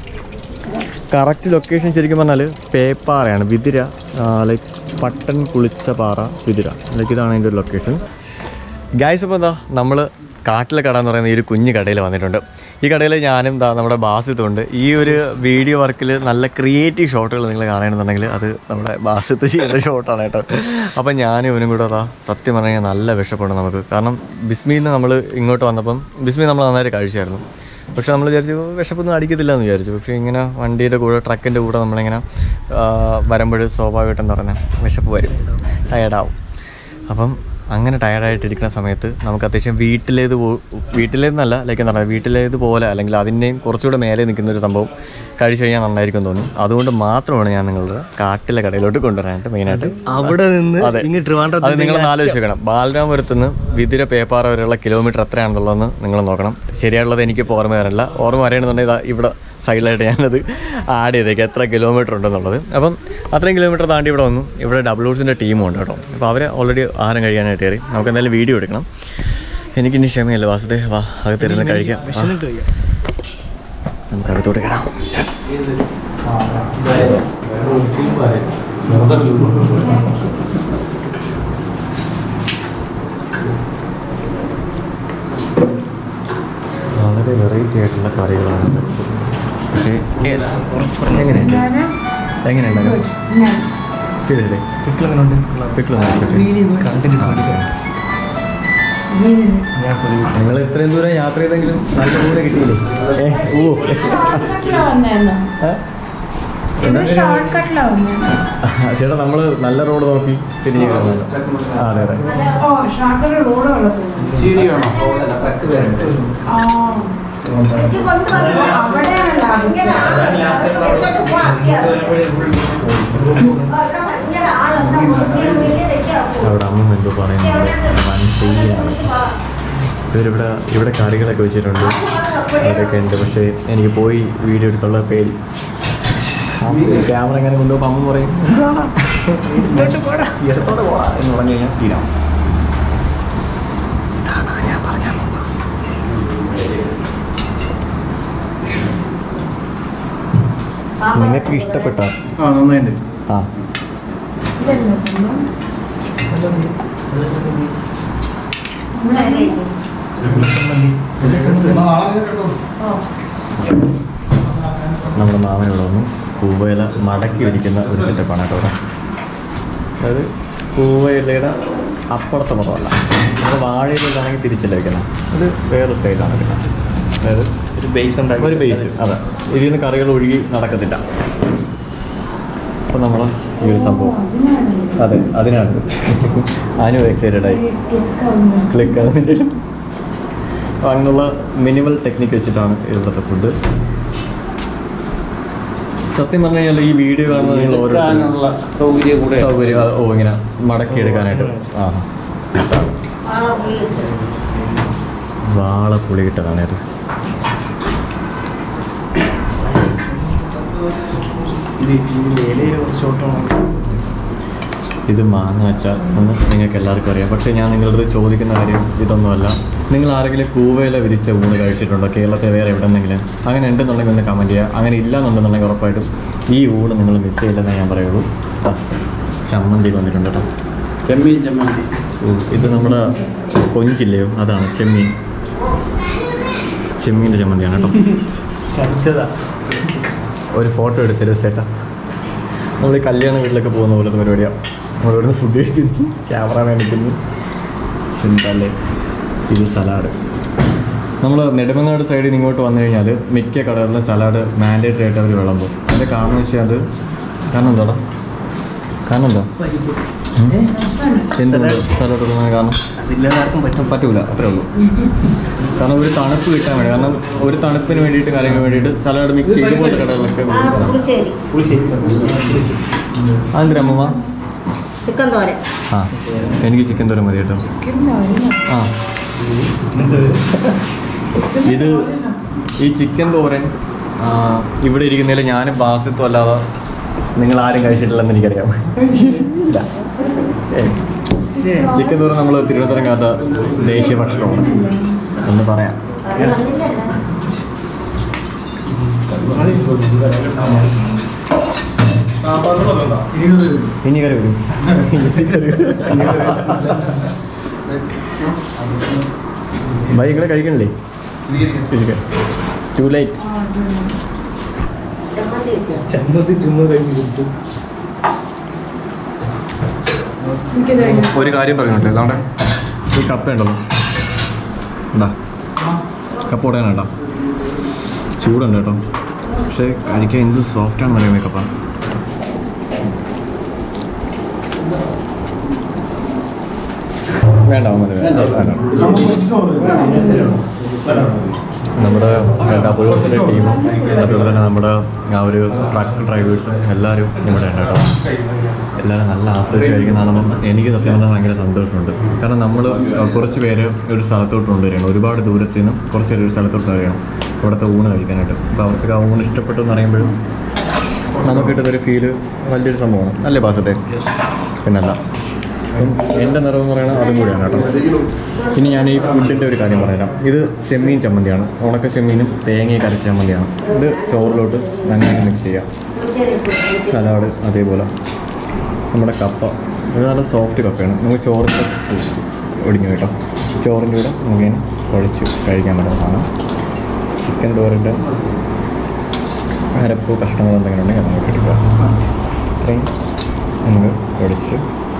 [SPEAKER 1] കറക്റ്റ് ലൊക്കേഷൻ ശരിക്കും പറഞ്ഞാൽ പേപ്പാറയാണ് വിതിര ലൈക്ക് പട്ടൻ കുളിച്ച പാറ വിതിര ലൈക്ക് ഇതാണ് അതിൻ്റെ ഒരു ലൊക്കേഷൻ ഗൈസ് ഇപ്പോൾ എന്താ നമ്മൾ കാട്ടിലെ കട എന്ന് പറയുന്ന ഈ ഒരു കുഞ്ഞു കടയിൽ വന്നിട്ടുണ്ട് ഈ കടയിൽ ഞാനും ദാ നമ്മുടെ ബാസിത്തുണ്ട് ഈ ഒരു വീഡിയോ വർക്കിൽ നല്ല ക്രിയേറ്റീവ് ഷോട്ടുകൾ നിങ്ങൾ കാണണമെന്നുണ്ടെങ്കിൽ അത് നമ്മുടെ ബാസിത്ത് ചെയ്യുന്ന ഷോട്ടാണ് കേട്ടോ അപ്പം ഞാനും ഇവനും കൂടെ അതാ സത്യം പറഞ്ഞു കഴിഞ്ഞാൽ നല്ല വിഷപ്പുണ്ട് നമുക്ക് കാരണം ബിസ്മിയിൽ നിന്ന് നമ്മൾ ഇങ്ങോട്ട് വന്നപ്പം ബിസ്മി നമ്മൾ നന്നായിട്ട് കഴിച്ചായിരുന്നു പക്ഷെ നമ്മൾ വിചാരിച്ചു വിശപ്പൊന്നും അടിക്കത്തില്ല എന്ന് വിചാരിച്ചു പക്ഷേ ഇങ്ങനെ വണ്ടിയുടെ കൂടെ ട്രക്കിൻ്റെ കൂടെ നമ്മളിങ്ങനെ വരുമ്പോൾ സ്വാഭാവികമായിട്ടും എന്താ പറയുന്നത് വിശപ്പ് വരും ടയർഡാവും അപ്പം അങ്ങനെ ടയർഡായിട്ടിരിക്കുന്ന സമയത്ത് നമുക്ക് അത്യാവശ്യം വീട്ടിലേത് പോ വീട്ടിലേതെന്നല്ല ലൈക്ക് എന്താ പറയുക വീട്ടിലേതുപോലെ അല്ലെങ്കിൽ അതിൻ്റെയും കുറച്ചുകൂടെ മേലെ നിൽക്കുന്ന ഒരു സംഭവം കഴിച്ചു കഴിഞ്ഞാൽ നന്നായിരിക്കും തോന്നി അതുകൊണ്ട് മാത്രമാണ് ഞാൻ നിങ്ങളുടെ കാട്ടിലെ കടയിലോട്ട് കൊണ്ടുവരാനായിട്ട് മെയിനായിട്ട്
[SPEAKER 4] അവിടെ നിന്ന്
[SPEAKER 1] അതെ.
[SPEAKER 4] ഇങ്ങ് ട്രിവാൻഡ്രത്ത്
[SPEAKER 1] അത് നിങ്ങൾ ആലോചിക്കണം ബാലരാമപുരത്ത് നിന്ന് വിതിര പേപ്പാറ വരെയുള്ള കിലോമീറ്റർ എത്രയാണെന്നുള്ളതെന്ന് നിങ്ങൾ നോക്കണം ശരിയായിട്ടുള്ളത് എനിക്ക് ഇപ്പോൾ ഓർമ്മ വരില്ല ഓർമ്മ വരണമെന്നുണ്ടെങ്കിൽ ഇതാ ഇവിടെ സൈഡിലായിട്ട് ഞാനത് ആഡ് ചെയ്തേക്കാം എത്ര കിലോമീറ്റർ ഉണ്ടെന്നുള്ളത് അപ്പം അത്രയും കിലോമീറ്റർ താണ്ടി ഇവിടെ വന്നു ഇവിടെ ഡബിൾ ഹൗസിൻ്റെ ടീമും ഉണ്ട് കേട്ടോ അപ്പോൾ അവർ ഓൾറെഡി ആഹാരം കഴിക്കാനായിട്ട് കയറി നമുക്ക് എന്തായാലും വീഡിയോ എടുക്കണം എനിക്കിനി ക്ഷമയല്ല വാസത്തെ വാ അകത്തിരുന്ന് കഴിക്കാം വാ. നമുക്ക് അകത്തോട്ട് കയറാം വളരെ വെറൈറ്റി ആയിട്ടുള്ള കറികളാണ് പക്ഷേ ഏതാ? എങ്ങനെയുണ്ട് എങ്ങനെയുണ്ട് ശരി ശരി പിക്കിൾ എങ്ങനെയുണ്ട് പിക്കിൾ നിങ്ങൾ ഇത്രയും ദൂരം യാത്ര ചെയ്തെങ്കിലും നല്ല ഊണ് കിട്ടിയില്ലേ ഏ ഓ ഏ?
[SPEAKER 5] ഷോർട്ട് കട്ടിലാ വന്നത്
[SPEAKER 1] ചേട്ടാ നമ്മൾ നല്ല റോഡ് നോക്കി തിരിഞ്ഞു കയറുന്നത് ആ അതെ അതെ
[SPEAKER 5] ഓ ഷോർട്ട് കട്ട് റോഡ് ഉള്ളത് ആ അവിടെയാണ്
[SPEAKER 1] അവിടെ അമ്മ എന്തോ പറയുന്നത് വൻ ശൈലിയാണ് ഇവരിവിടെ ഇവിടെ കറികളൊക്കെ വെച്ചിട്ടുണ്ട് അതൊക്കെ ഉണ്ട് പക്ഷേ എനിക്ക് പോയി വീഡിയോ എടുക്കാനുള്ള പേടി ക്യാമറ എങ്ങനെ കൊണ്ടുപോകുമ്പോൾ അമ്മ പറയും ഇടത്തോടെ പോടാ എന്ന് പറഞ്ഞു കഴിഞ്ഞാൽ സീനാവും നിങ്ങൾക്ക് ഇഷ്ടപ്പെട്ട
[SPEAKER 4] ആ നന്നായിട്ട്
[SPEAKER 1] ആ
[SPEAKER 5] ഇതല്ലേ സംഭവം
[SPEAKER 1] നമ്മുടെ മാമൻ ഇവിടെ വന്നു കൂവയില മടക്കി ഇരിക്കുന്ന ഒരു സെറ്റപ്പാണ് കേട്ടോ ഇവിടെ. അതായത് കൂവയിലയുടെ അപ്പുറത്തെ പുറമല്ല നമ്മൾ വാഴയിലാണെങ്കിൽ തിരിച്ചല്ല വെക്കുന്നത് ഇത് വേറെ സ്റ്റൈലാണ് വെക്കുന്നത് അതായത്
[SPEAKER 2] ഒരു ബേസ്
[SPEAKER 1] ഒരു ബേസ് അതെ ഇതിൽ നിന്ന് കറികൾ ഒഴുകി നടക്കത്തില്ല അപ്പോൾ നമ്മൾ ഈ ഒരു സംഭവം അതെ അതിനാണ് അതിനും എക്സൈറ്റഡ് ആയി ക്ലിക്ക് അതിൻ്റെ അപ്പോൾ അങ്ങനെയുള്ള മിനിമൽ ടെക്നിക്ക് വെച്ചിട്ടാണ് ഇവിടുത്തെ ഫുഡ് സത്യം പറഞ്ഞു കഴിഞ്ഞാൽ ഈ വീഡിയോ കാണുന്ന നിങ്ങൾ ഓരോ
[SPEAKER 2] സൗകര്യം കൂടെ
[SPEAKER 1] സൗകര്യം അത് ഓ ഇങ്ങനെ മടക്കി എടുക്കാനായിട്ട് ആ വാള പുളിയിട്ടതാണ് ഇത് ഇത് മാങ്ങ അച്ചാർ എന്ന് നിങ്ങൾക്ക് എല്ലാവർക്കും അറിയാം പക്ഷേ ഞാൻ നിങ്ങളുടെ അടുത്ത് ചോദിക്കുന്ന കാര്യം ഇതൊന്നുമല്ല നിങ്ങൾ ആരെങ്കിലും കൂവയില വിരിച്ച ഊണ് കഴിച്ചിട്ടുണ്ടോ കേരളത്തിൽ വേറെ എവിടെന്നെങ്കിലും അങ്ങനെ ഉണ്ടെന്നുണ്ടെങ്കിൽ ഒന്ന് കമൻറ്റ് ചെയ്യുക അങ്ങനെ ഇല്ല എന്നുണ്ടെന്നുണ്ടെങ്കിൽ ഉറപ്പായിട്ടും ഈ ഊണ് നിങ്ങൾ മിസ് ചെയ്യില്ലെന്നേ ഞാൻ പറയുള്ളൂ ആ ചമ്മന്തി വന്നിട്ടുണ്ട് കേട്ടോ
[SPEAKER 4] ചെമ്മീൻ ചമ്മന്തി
[SPEAKER 1] ഓ, ഇത് നമ്മുടെ കൊഞ്ചില്ലയോ അതാണ് ചെമ്മീൻ ചെമ്മീൻ്റെ ചമ്മന്തിയാണ് കേട്ടോ ഒരു ഫോട്ടോ എടുത്തരും ചേട്ടാ നമ്മൾ ഈ കല്യാണ വീട്ടിലൊക്കെ പോകുന്ന പോലത്തെ പരിപാടിയാണ് നമ്മളിവിടുന്ന് ഫുഡ് കഴിക്കുന്നു ക്യാമറ നിൽക്കുന്നു സിന്തല്ലേ ഇത് സലാഡ് നമ്മൾ നെടുമങ്ങാട് സൈഡിൽ നിന്ന് ഇങ്ങോട്ട് വന്നു കഴിഞ്ഞാൽ മിക്ക കടകളിലും സലാഡ് മാൻഡേറ്ററി ആയിട്ട് അവർ വിളമ്പും അതിൻ്റെ കാരണം വെച്ചാൽ അത് കാരണം എന്താടാ കാരണം എന്താ എന്തുകൊണ്ട് സലാഡ് എടുക്കുന്നതിന് കാരണം
[SPEAKER 2] അതില്ലാതാർക്കും പറ്റും
[SPEAKER 1] പറ്റൂല അത്രേ ഉള്ളൂ കാരണം ഒരു തണുപ്പ് കിട്ടാൻ വേണ്ടി കാരണം ഒരു തണുപ്പിന് വേണ്ടിയിട്ട് കാര്യങ്ങൾക്ക് വേണ്ടിയിട്ട് സലാഡ് മിക്സ് ഇതുപോലത്തെ കടകളിലൊക്കെ കൊടുക്കുന്നത്.
[SPEAKER 6] പുളിശ്ശേരി
[SPEAKER 2] പുളിശ്ശേരി
[SPEAKER 1] അതെന്തിനാ അമ്മമ്മ
[SPEAKER 6] ചിക്കൻ തോരൻ
[SPEAKER 1] ആ എനിക്ക് ചിക്കൻ തോരൻ മതി കേട്ടോ ആ ഇത് ഈ ചിക്കൻ തോരൻ ആ, ഇവിടെ ഇരിക്കുന്നതിൽ ഞാനും ബാസിത്തും അല്ലാതെ നിങ്ങൾ ആരും കഴിച്ചിട്ടില്ലെന്ന് എനിക്കറിയാം ഇല്ല ഏയ്. ചിക്കൻ തോരൻ നമ്മൾ തിരുവനന്തപുരംകാരുടെ ദേശീയ ഭക്ഷണമാണ് എന്ന് പറയാം
[SPEAKER 6] അത് വന്നില്ലല്ലോ
[SPEAKER 1] ഇനി കറി വരും ബൈക്കിടെ കഴിക്കണില്ലേ ടു ലൈറ്റ്
[SPEAKER 6] ചമ്മന്തി ഇട്ടു
[SPEAKER 2] ചമ്മന്തി ചുമ്മാ കഴിഞ്ഞ് കൊടുത്തു
[SPEAKER 1] ഒരു കാര്യം പറഞ്ഞോട്ടെ ഇതാണ്ടെ ഈ കപ്പ ഉണ്ടല്ലോ എന്താ കപ്പ ഉടയാനാട്ടോ ചൂടുണ്ട് കേട്ടോ പക്ഷേ കഴിക്കാൻ എന്ത് സോഫ്റ്റ് ആണെന്ന് അറിയാമോ ഈ കപ്പ വേണ്ട മതി വേണ്ട വേണ്ട. നമ്മുടെ ഡബിൾ ഹോട്ടിൻ്റെ ടീമും അതുപോലെ തന്നെ നമ്മുടെ ആ ഒരു ട്രക്ക് ഡ്രൈവേഴ്സും എല്ലാവരും ഇവിടെ ഉണ്ട് കേട്ടോ എല്ലാവരും നല്ല ആസ്വദിച്ച് കഴിക്കുന്ന കാണുമ്പം എനിക്ക് സത്യം പറഞ്ഞാൽ ഭയങ്കര സന്തോഷമുണ്ട് കാരണം നമ്മൾ കുറച്ച് പേര് ഒരു സ്ഥലത്തോട്ട് കൊണ്ടുവരികയാണ് ഒരുപാട് ദൂരത്തിൽ നിന്നും കുറച്ച് പേര് ഒരു സ്ഥലത്തോട്ട് വരികയാണ് ഇവിടുത്തെ ഊണ് കഴിക്കാനായിട്ട് അപ്പോൾ അവർക്ക് ആ ഊണ് ഇഷ്ടപ്പെട്ടു എന്ന് അറിയുമ്പോഴും നമുക്ക് കിട്ടുന്നൊരു ഫീല് വലിയൊരു സംഭവമാണ് അല്ലേ ബാസത്തെ പിന്നല്ല അപ്പം എൻ്റെ നിറവ് എന്ന് പറയുന്നത് അതും കൂടിയാണ് കേട്ടോ ഇനി ഞാൻ ഈ ഫുഡിൻ്റെ ഒരു കാര്യം പറയാം ഇത് ചെമ്മീൻ ചമ്മന്തിയാണ് ഉണക്ക ചെമ്മീനും തേങ്ങയും കരച്ച ചമ്മന്തിയാണ് ഇത് ചോറിലോട്ട് നന്നായിട്ട് മിക്സ് ചെയ്യാം സലാഡ് അതേപോലെ നമ്മുടെ കപ്പ ഇത് നല്ല സോഫ്റ്റ് കപ്പയാണ് നമുക്ക് ചോറിൻ്റെ ഒടിഞ്ഞു കേട്ടോ ചോറിൻ്റെ കൂടെ നമുക്ക് കുഴച്ച് കഴിക്കാൻ പറ്റുന്ന സാധനം ചിക്കൻ തോരൻ്റെ അരപ്പോ കഷ്ണങ്ങൾ എന്തെങ്കിലും ഉണ്ടെങ്കിൽ അത് നമുക്ക് എടുക്കാം ഇത്രയും നമുക്ക് കുഴച്ച്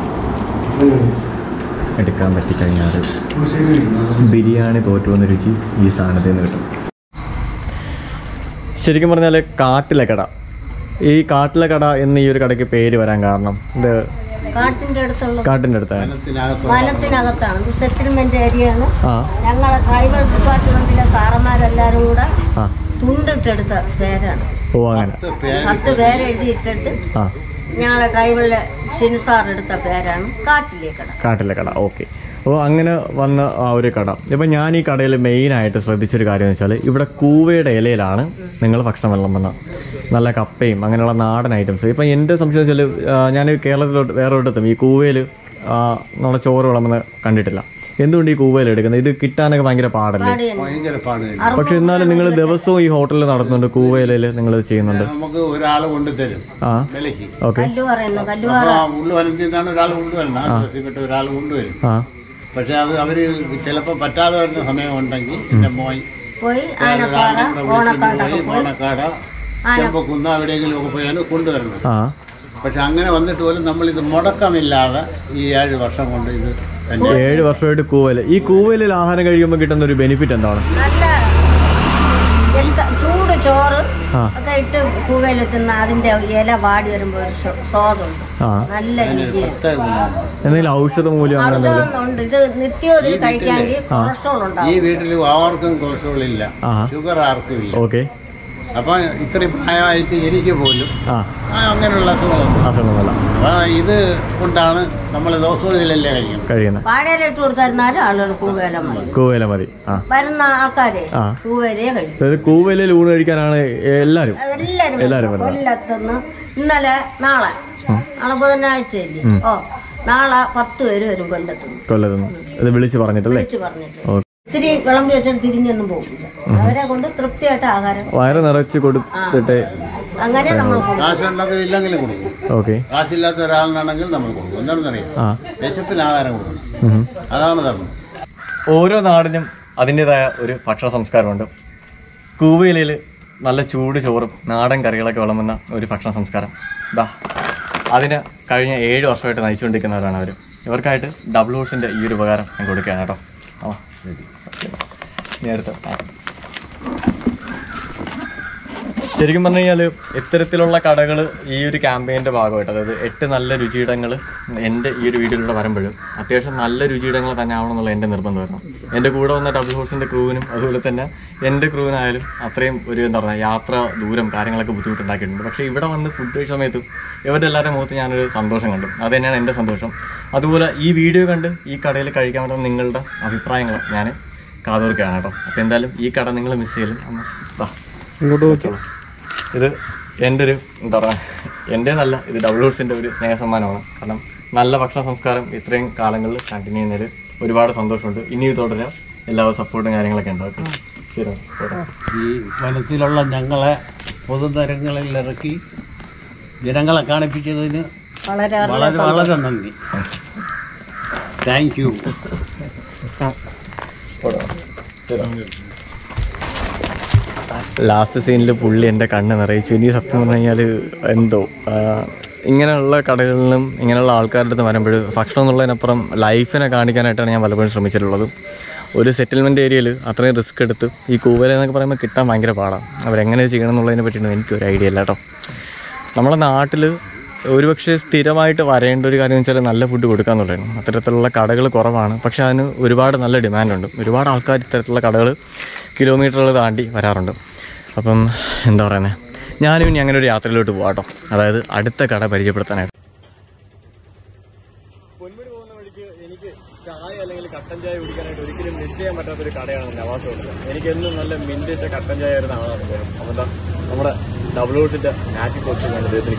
[SPEAKER 1] എടുക്കാൻ പറ്റിക്കഴിഞ്ഞാൽ ബിരിയാണി തോറ്റുവന്ന രുചി ഈ സാധനത്തിൽ നിന്ന് കിട്ടും ശരിക്കും പറഞ്ഞാൽ കാട്ടിലെ കട ഈ കാട്ടിലെ കട എന്ന് ഈ ഒരു കടയ്ക്ക് പേര് വരാൻ കാരണം ഇത്
[SPEAKER 6] കാട്ടിന്റെ അടുത്തുള്ള
[SPEAKER 1] കാട്ടിൻ്റെ അടുത്താണ്
[SPEAKER 6] വനത്തിനകത്താണ് ഇത് സെറ്റിൽമെന്റ് ഏരിയയാണ്
[SPEAKER 1] ആ
[SPEAKER 6] ഞങ്ങളെ ട്രൈബൽ ഡിപ്പാർട്ട്മെന്റിലെ സാറന്മാരെല്ലാരും കൂടെ
[SPEAKER 1] ആ
[SPEAKER 6] തുണ്ടിട്ടെടുത്ത പേരാണ്
[SPEAKER 1] ഓ അങ്ങനെ
[SPEAKER 6] പത്ത് പേര് എഴുതിയിട്ടിട്ട്
[SPEAKER 1] ആ
[SPEAKER 6] ഞങ്ങളെ ട്രൈബലിലെ ഷിൻസാർ എടുത്ത പേരാണ് കാട്ടിലെ കട
[SPEAKER 1] കാട്ടിലെ കട ഓക്കെ അപ്പോൾ അങ്ങനെ വന്ന ആ ഒരു കട ഇപ്പം ഞാൻ ഈ കടയിൽ മെയിനായിട്ട് ശ്രദ്ധിച്ചൊരു കാര്യം എന്ന് വെച്ചാൽ ഇവിടെ കൂവയുടെ ഇലയിലാണ് നിങ്ങൾ ഭക്ഷണം വിളമ്പുന്നത് നല്ല കപ്പയും അങ്ങനെയുള്ള നാടൻ ഐറ്റംസ് ഇപ്പം എൻ്റെ സംശയം വെച്ചാൽ ഞാൻ കേരളത്തിലോട്ട് വേറെ ഒരിടത്തും ഈ കൂവയിൽ നമ്മുടെ ചോറ് വിളമ്പുന്നത് കണ്ടിട്ടില്ല എന്തുകൊണ്ട് ഈ കൂവയിൽ എടുക്കുന്നത് ഇത് കിട്ടാനൊക്കെ ഭയങ്കര പാടല്ലേ
[SPEAKER 6] പാടിയാണ്
[SPEAKER 4] ഭയങ്കര പാട്
[SPEAKER 1] പക്ഷെ എന്നാലും നിങ്ങൾ ദിവസവും ഈ ഹോട്ടലിൽ നടത്തുന്നുണ്ട് കൂവയിലയിൽ നിങ്ങൾ ചെയ്യുന്നുണ്ട്
[SPEAKER 4] നമുക്ക് ഒരാൾ കൊണ്ടുതരും
[SPEAKER 1] ആ
[SPEAKER 4] വിലയ്ക്ക്
[SPEAKER 1] ഓക്കെ
[SPEAKER 6] കല്ലു പറയുന്നു
[SPEAKER 4] അപ്പൊ
[SPEAKER 6] കല്ലുപാറ
[SPEAKER 4] ആ ഉള്ളുവനത്തിൽ നിന്നാണ് ഒരാൾ കൊണ്ടുവരണം ആ ദിവസം കിട്ട ഒരാൾ കൊണ്ടുവരും
[SPEAKER 1] ആ
[SPEAKER 4] പക്ഷെ അത് അവര് ചിലപ്പോൾ പറ്റാതെ വരുന്ന സമയമുണ്ടെങ്കിൽ എൻ്റെ മോൻ
[SPEAKER 6] പോയി
[SPEAKER 4] വേറൊരാളിനെ
[SPEAKER 6] ആനപ്പാറ
[SPEAKER 4] കൂടെ വിളിച്ചുകൊണ്ട്
[SPEAKER 6] ഓണക്കാണ്ടൊക്കെ
[SPEAKER 4] പോയി
[SPEAKER 6] പോയി
[SPEAKER 4] ഓണക്കാട ചിലപ്പോൾ കുന്ന എവിടെയെങ്കിലും ഒക്കെ പോയാണ് കൊണ്ടുവരുന്നത്
[SPEAKER 1] ആ
[SPEAKER 4] പക്ഷെ അങ്ങനെ വന്നിട്ട് പോലും നമ്മളിത് മുടക്കമില്ലാതെ ഈ ഏഴ് വർഷം കൊണ്ട് ഇത് തന്നെ
[SPEAKER 1] ഏഴ് വർഷമായിട്ട് കൂവല് ഈ കൂവലിൽ ആഹാരം കഴിക്കുമ്പോൾ കിട്ടുന്ന ഒരു ബെനിഫിറ്റ് എന്താണ്
[SPEAKER 6] നല്ല എന്താ ചൂട് ചോറ്
[SPEAKER 1] ആ.
[SPEAKER 6] ഒക്കെ ഇട്ട് കൂവയിൽ തിന്ന അതിന്റെ ഇല വാടി വരുമ്പോൾ ഒരു സ്വ- സ്വാദുണ്ട്
[SPEAKER 1] ആ
[SPEAKER 6] നല്ല രുചിയാണ്
[SPEAKER 4] പ്രത്യേക ഗുണമാണ്
[SPEAKER 1] എന്തെങ്കിലും ഔഷധ മൂല്യം അങ്ങനെ എന്തെങ്കിലും
[SPEAKER 6] അർജുനുണ്ട് ഇത് നിത്യം ഇതിൽ കഴിക്കാമെങ്കിൽ കൊളസ്ട്രോൾ
[SPEAKER 4] ഈ
[SPEAKER 6] ഉണ്ടാവും
[SPEAKER 4] വീട്ടിൽ ആർക്കും കൊളസ്ട്രോൾ ഇല്ല
[SPEAKER 1] ആഹാ.
[SPEAKER 4] ഷുഗർ ആർക്കും ഇല്ല
[SPEAKER 1] ഓക്കെ
[SPEAKER 4] അപ്പൊ ഇത്രയും പ്രായമായിട്ട് എനിക്ക് പോലും
[SPEAKER 1] ആ
[SPEAKER 4] ആ, അങ്ങനെയുള്ള അസുഖങ്ങളൊന്നും
[SPEAKER 1] അസുഖമൊന്നുമല്ല
[SPEAKER 4] അപ്പൊ ഇത് കൊണ്ടാണ് നമ്മൾ ദിവസവും ഇതിലല്ലേ കഴിക്കുന്നത്
[SPEAKER 1] കഴിയുന്നത്
[SPEAKER 6] വാഴയില ഇട്ട് കൊടുത്തായിരുന്നാലും ആളുകൾ കൂവേല മതി
[SPEAKER 1] കൂവല മതി ആ
[SPEAKER 6] വരുന്ന ആൾക്കാരെ
[SPEAKER 1] ആ.
[SPEAKER 6] കൂവേലയെ കഴിക്കും
[SPEAKER 1] അതായത് കൂവലിൽ ഊണ് കഴിക്കാനാണ് എല്ലാവരും
[SPEAKER 6] എല്ലാരും
[SPEAKER 1] എല്ലാരും
[SPEAKER 6] വരുന്നു.
[SPEAKER 1] വരുന്നു.
[SPEAKER 6] കൊല്ലത്തുനിന്ന് ഇന്നലെ നാളെ നാളെ ബുധനാഴ്ചയല്ലേ ഓ നാളെ പത്ത് പേര് വരും കൊല്ലത്തുനിന്ന്
[SPEAKER 1] കൊല്ലത്തുനിന്ന് ഇത് വിളിച്ച് പറഞ്ഞിട്ടല്ലേ
[SPEAKER 6] വിളിച്ചു പറഞ്ഞിട്ട്
[SPEAKER 1] ഓക്കെ
[SPEAKER 6] ഇത്തിരി വിളമ്പി വെച്ചിട്ട് തിരിഞ്ഞൊന്നും പോകില്ല അവരെ കൊണ്ട് തൃപ്തിയായിട്ട് ആഹാരം
[SPEAKER 1] വയറ് നിറച്ച് കൊടുത്തിട്ട്
[SPEAKER 6] അങ്ങനെ നമ്മൾ കൊടുക്കും.
[SPEAKER 4] കാശുണ്ടെങ്കിൽ ഇല്ലെങ്കിലും കൊടുക്കും
[SPEAKER 1] ഓക്കെ
[SPEAKER 4] കാശില്ലാത്ത ഒരാളിനാണെങ്കിൽ നമ്മൾ കൊടുക്കും എന്താണെന്നറിയാം
[SPEAKER 1] ആ
[SPEAKER 4] വിശപ്പിന് ആഹാരം കൊടുക്കണം
[SPEAKER 1] ഉം.
[SPEAKER 4] അതാണ് ധർമ്മം
[SPEAKER 1] ഓരോ നാടിനും അതിൻ്റെതായ ഒരു ഭക്ഷണ സംസ്കാരമുണ്ട് കൂവയിലയിൽ നല്ല ചൂട് ചോറും നാടൻ കറികളൊക്കെ വിളമ്പുന്ന ഒരു ഭക്ഷണ സംസ്കാരം ദാ അതിന് കഴിഞ്ഞ ഏഴ് വർഷമായിട്ട് നയിച്ചുകൊണ്ടിരിക്കുന്നവരാണ് അവർ ഇവർക്കായിട്ട് ഡബിൾ ഹോഴ്സിൻ്റെ ഈ ഒരു ഉപകാരം ഞാൻ കൊടുക്കുകയാണ് കേട്ടോ ആ ശരി ഇനി അടുത്ത ശരിക്കും പറഞ്ഞു കഴിഞ്ഞാൽ ഇത്തരത്തിലുള്ള കടകൾ ഈ ഒരു ക്യാമ്പയിൻ്റെ ഭാഗമായിട്ട് അതായത് എട്ട് നല്ല രുചിയിടങ്ങൾ എൻ്റെ ഈ ഒരു വീഡിയോയിലൂടെ വരുമ്പോഴും അത്യാവശ്യം നല്ല രുചിയിടങ്ങൾ തന്നെ ആവണം എന്നുള്ള എൻ്റെ നിർബന്ധമായിരുന്നു എൻ്റെ കൂടെ വന്ന ഡബിൾ ഹോഴ്സിൻ്റെ ക്രൂവിനും അതുപോലെ തന്നെ എൻ്റെ ക്രൂവിനായാലും അത്രയും ഒരു എന്താ പറയുക യാത്ര ദൂരം കാര്യങ്ങളൊക്കെ ബുദ്ധിമുട്ടുണ്ടാക്കിയിട്ടുണ്ട് പക്ഷേ ഇവിടെ വന്ന് ഫുഡ് കഴിച്ച സമയത്തും ഇവരുടെ എല്ലാവരുടെ മുഖത്ത് ഞാനൊരു സന്തോഷം കണ്ടു അത് തന്നെയാണ് എൻ്റെ സന്തോഷം അതുപോലെ ഈ വീഡിയോ കണ്ട് ഈ കടയിൽ കഴിക്കാൻ പറ്റുന്ന നിങ്ങളുടെ അഭിപ്രായങ്ങൾ ഞാൻ കാതോർക്കുകയാണ് കേട്ടോ അപ്പോൾ എന്തായാലും ഈ കട നിങ്ങൾ മിസ് ചെയ്യലും ഒന്ന് ദാ
[SPEAKER 2] ഇങ്ങോട്ട് നോക്കി
[SPEAKER 1] ഇത് എൻ്റെ ഒരു എന്താ പറയുക എൻ്റേതല്ല ഇത് ഡബിൾ ഹോഴ്സിൻ്റെ ഒരു സ്നേഹസമ്മാനമാണ് കാരണം നല്ല ഭക്ഷണ സംസ്കാരം ഇത്രയും കാലങ്ങളിൽ കണ്ടിന്യൂ ചെയ്യുന്നതിൽ ഒരുപാട് സന്തോഷമുണ്ട് ഇനിയും തുടരാം എല്ലാവരും സപ്പോർട്ടും കാര്യങ്ങളൊക്കെ ഉണ്ടാക്കും ശരി പോരാ.
[SPEAKER 4] ഈ വനത്തിലുള്ള ഞങ്ങളെ പൊതുനിരങ്ങളിൽ ഇറക്കി ജനങ്ങളെ കാണിപ്പിച്ചതിന്
[SPEAKER 6] വളരെ
[SPEAKER 4] വളരെ വളരെ നന്ദി താങ്ക് യു
[SPEAKER 1] പോരാ. ശരി. ലാസ്റ്റ് സീനിൽ പുള്ളി എൻ്റെ കണ്ണ് നിറയിച്ചു ഇനി സത്യം പറഞ്ഞു കഴിഞ്ഞാൽ എന്തോ ആ, ഇങ്ങനെയുള്ള കടകളിൽ നിന്നും ഇങ്ങനെയുള്ള ആൾക്കാരുടെ അടുത്ത് വരുമ്പോൾ ഭക്ഷണം എന്നുള്ളതിനപ്പുറം ലൈഫിനെ കാണിക്കാനായിട്ടാണ് ഞാൻ പലപ്പോഴും ശ്രമിച്ചിട്ടുള്ളത് ഒരു സെറ്റിൽമെൻറ്റ് ഏരിയയിൽ അത്രയും റിസ്ക് എടുത്ത് ഈ കൂവല എന്നൊക്കെ പറയുമ്പോൾ കിട്ടാൻ ഭയങ്കര പാടാണ് അവരെങ്ങനെ ചെയ്യണം എന്നുള്ളതിനെ പറ്റിയിട്ട് എനിക്കൊരു ഐഡിയ ഇല്ല കേട്ടോ നമ്മളെ നാട്ടിൽ ഒരുപക്ഷെ സ്ഥിരമായിട്ട് വരേണ്ട ഒരു കാര്യം എന്ന് വെച്ചാൽ നല്ല ഫുഡ് കൊടുക്കുക എന്നുള്ളതാണ് അത്തരത്തിലുള്ള കടകൾ കുറവാണ് പക്ഷേ അതിന് ഒരുപാട് നല്ല ഡിമാൻഡുണ്ട് ഒരുപാട് ആൾക്കാർ ഇത്തരത്തിലുള്ള കടകൾ കിലോമീറ്ററുകൾ താണ്ടി വരാറുണ്ട് അപ്പം എന്താ പറയുന്നത് ഞാനും ഇനി അങ്ങനെ ഒരു യാത്രയിലോട്ട് പോകാം കേട്ടോ അതായത് അടുത്ത കട പരിചയപ്പെടുത്താനായിട്ട് പൊന്മുടി പോകുന്ന വഴിക്ക് എനിക്ക് ചായ അല്ലെങ്കിൽ കട്ടൻ ചായ കുടിക്കാനായിട്ട് ഒരിക്കലും മിസ് ചെയ്യാൻ പറ്റാത്തൊരു കടയാണ് നവാസ് ഹോട്ടൽ എനിക്ക് എന്നും നല്ല മിൻറ്റിട്ട കട്ടൻ ചായ ആയിരുന്ന ആളാണ് അദ്ദേഹം അപ്പോൾ എന്താ നമ്മുടെ ഡബിൾ ഹോട്ടിൻ്റെ നാറ്റി കോച്ച് ഞാൻ അദ്ദേഹത്തിന്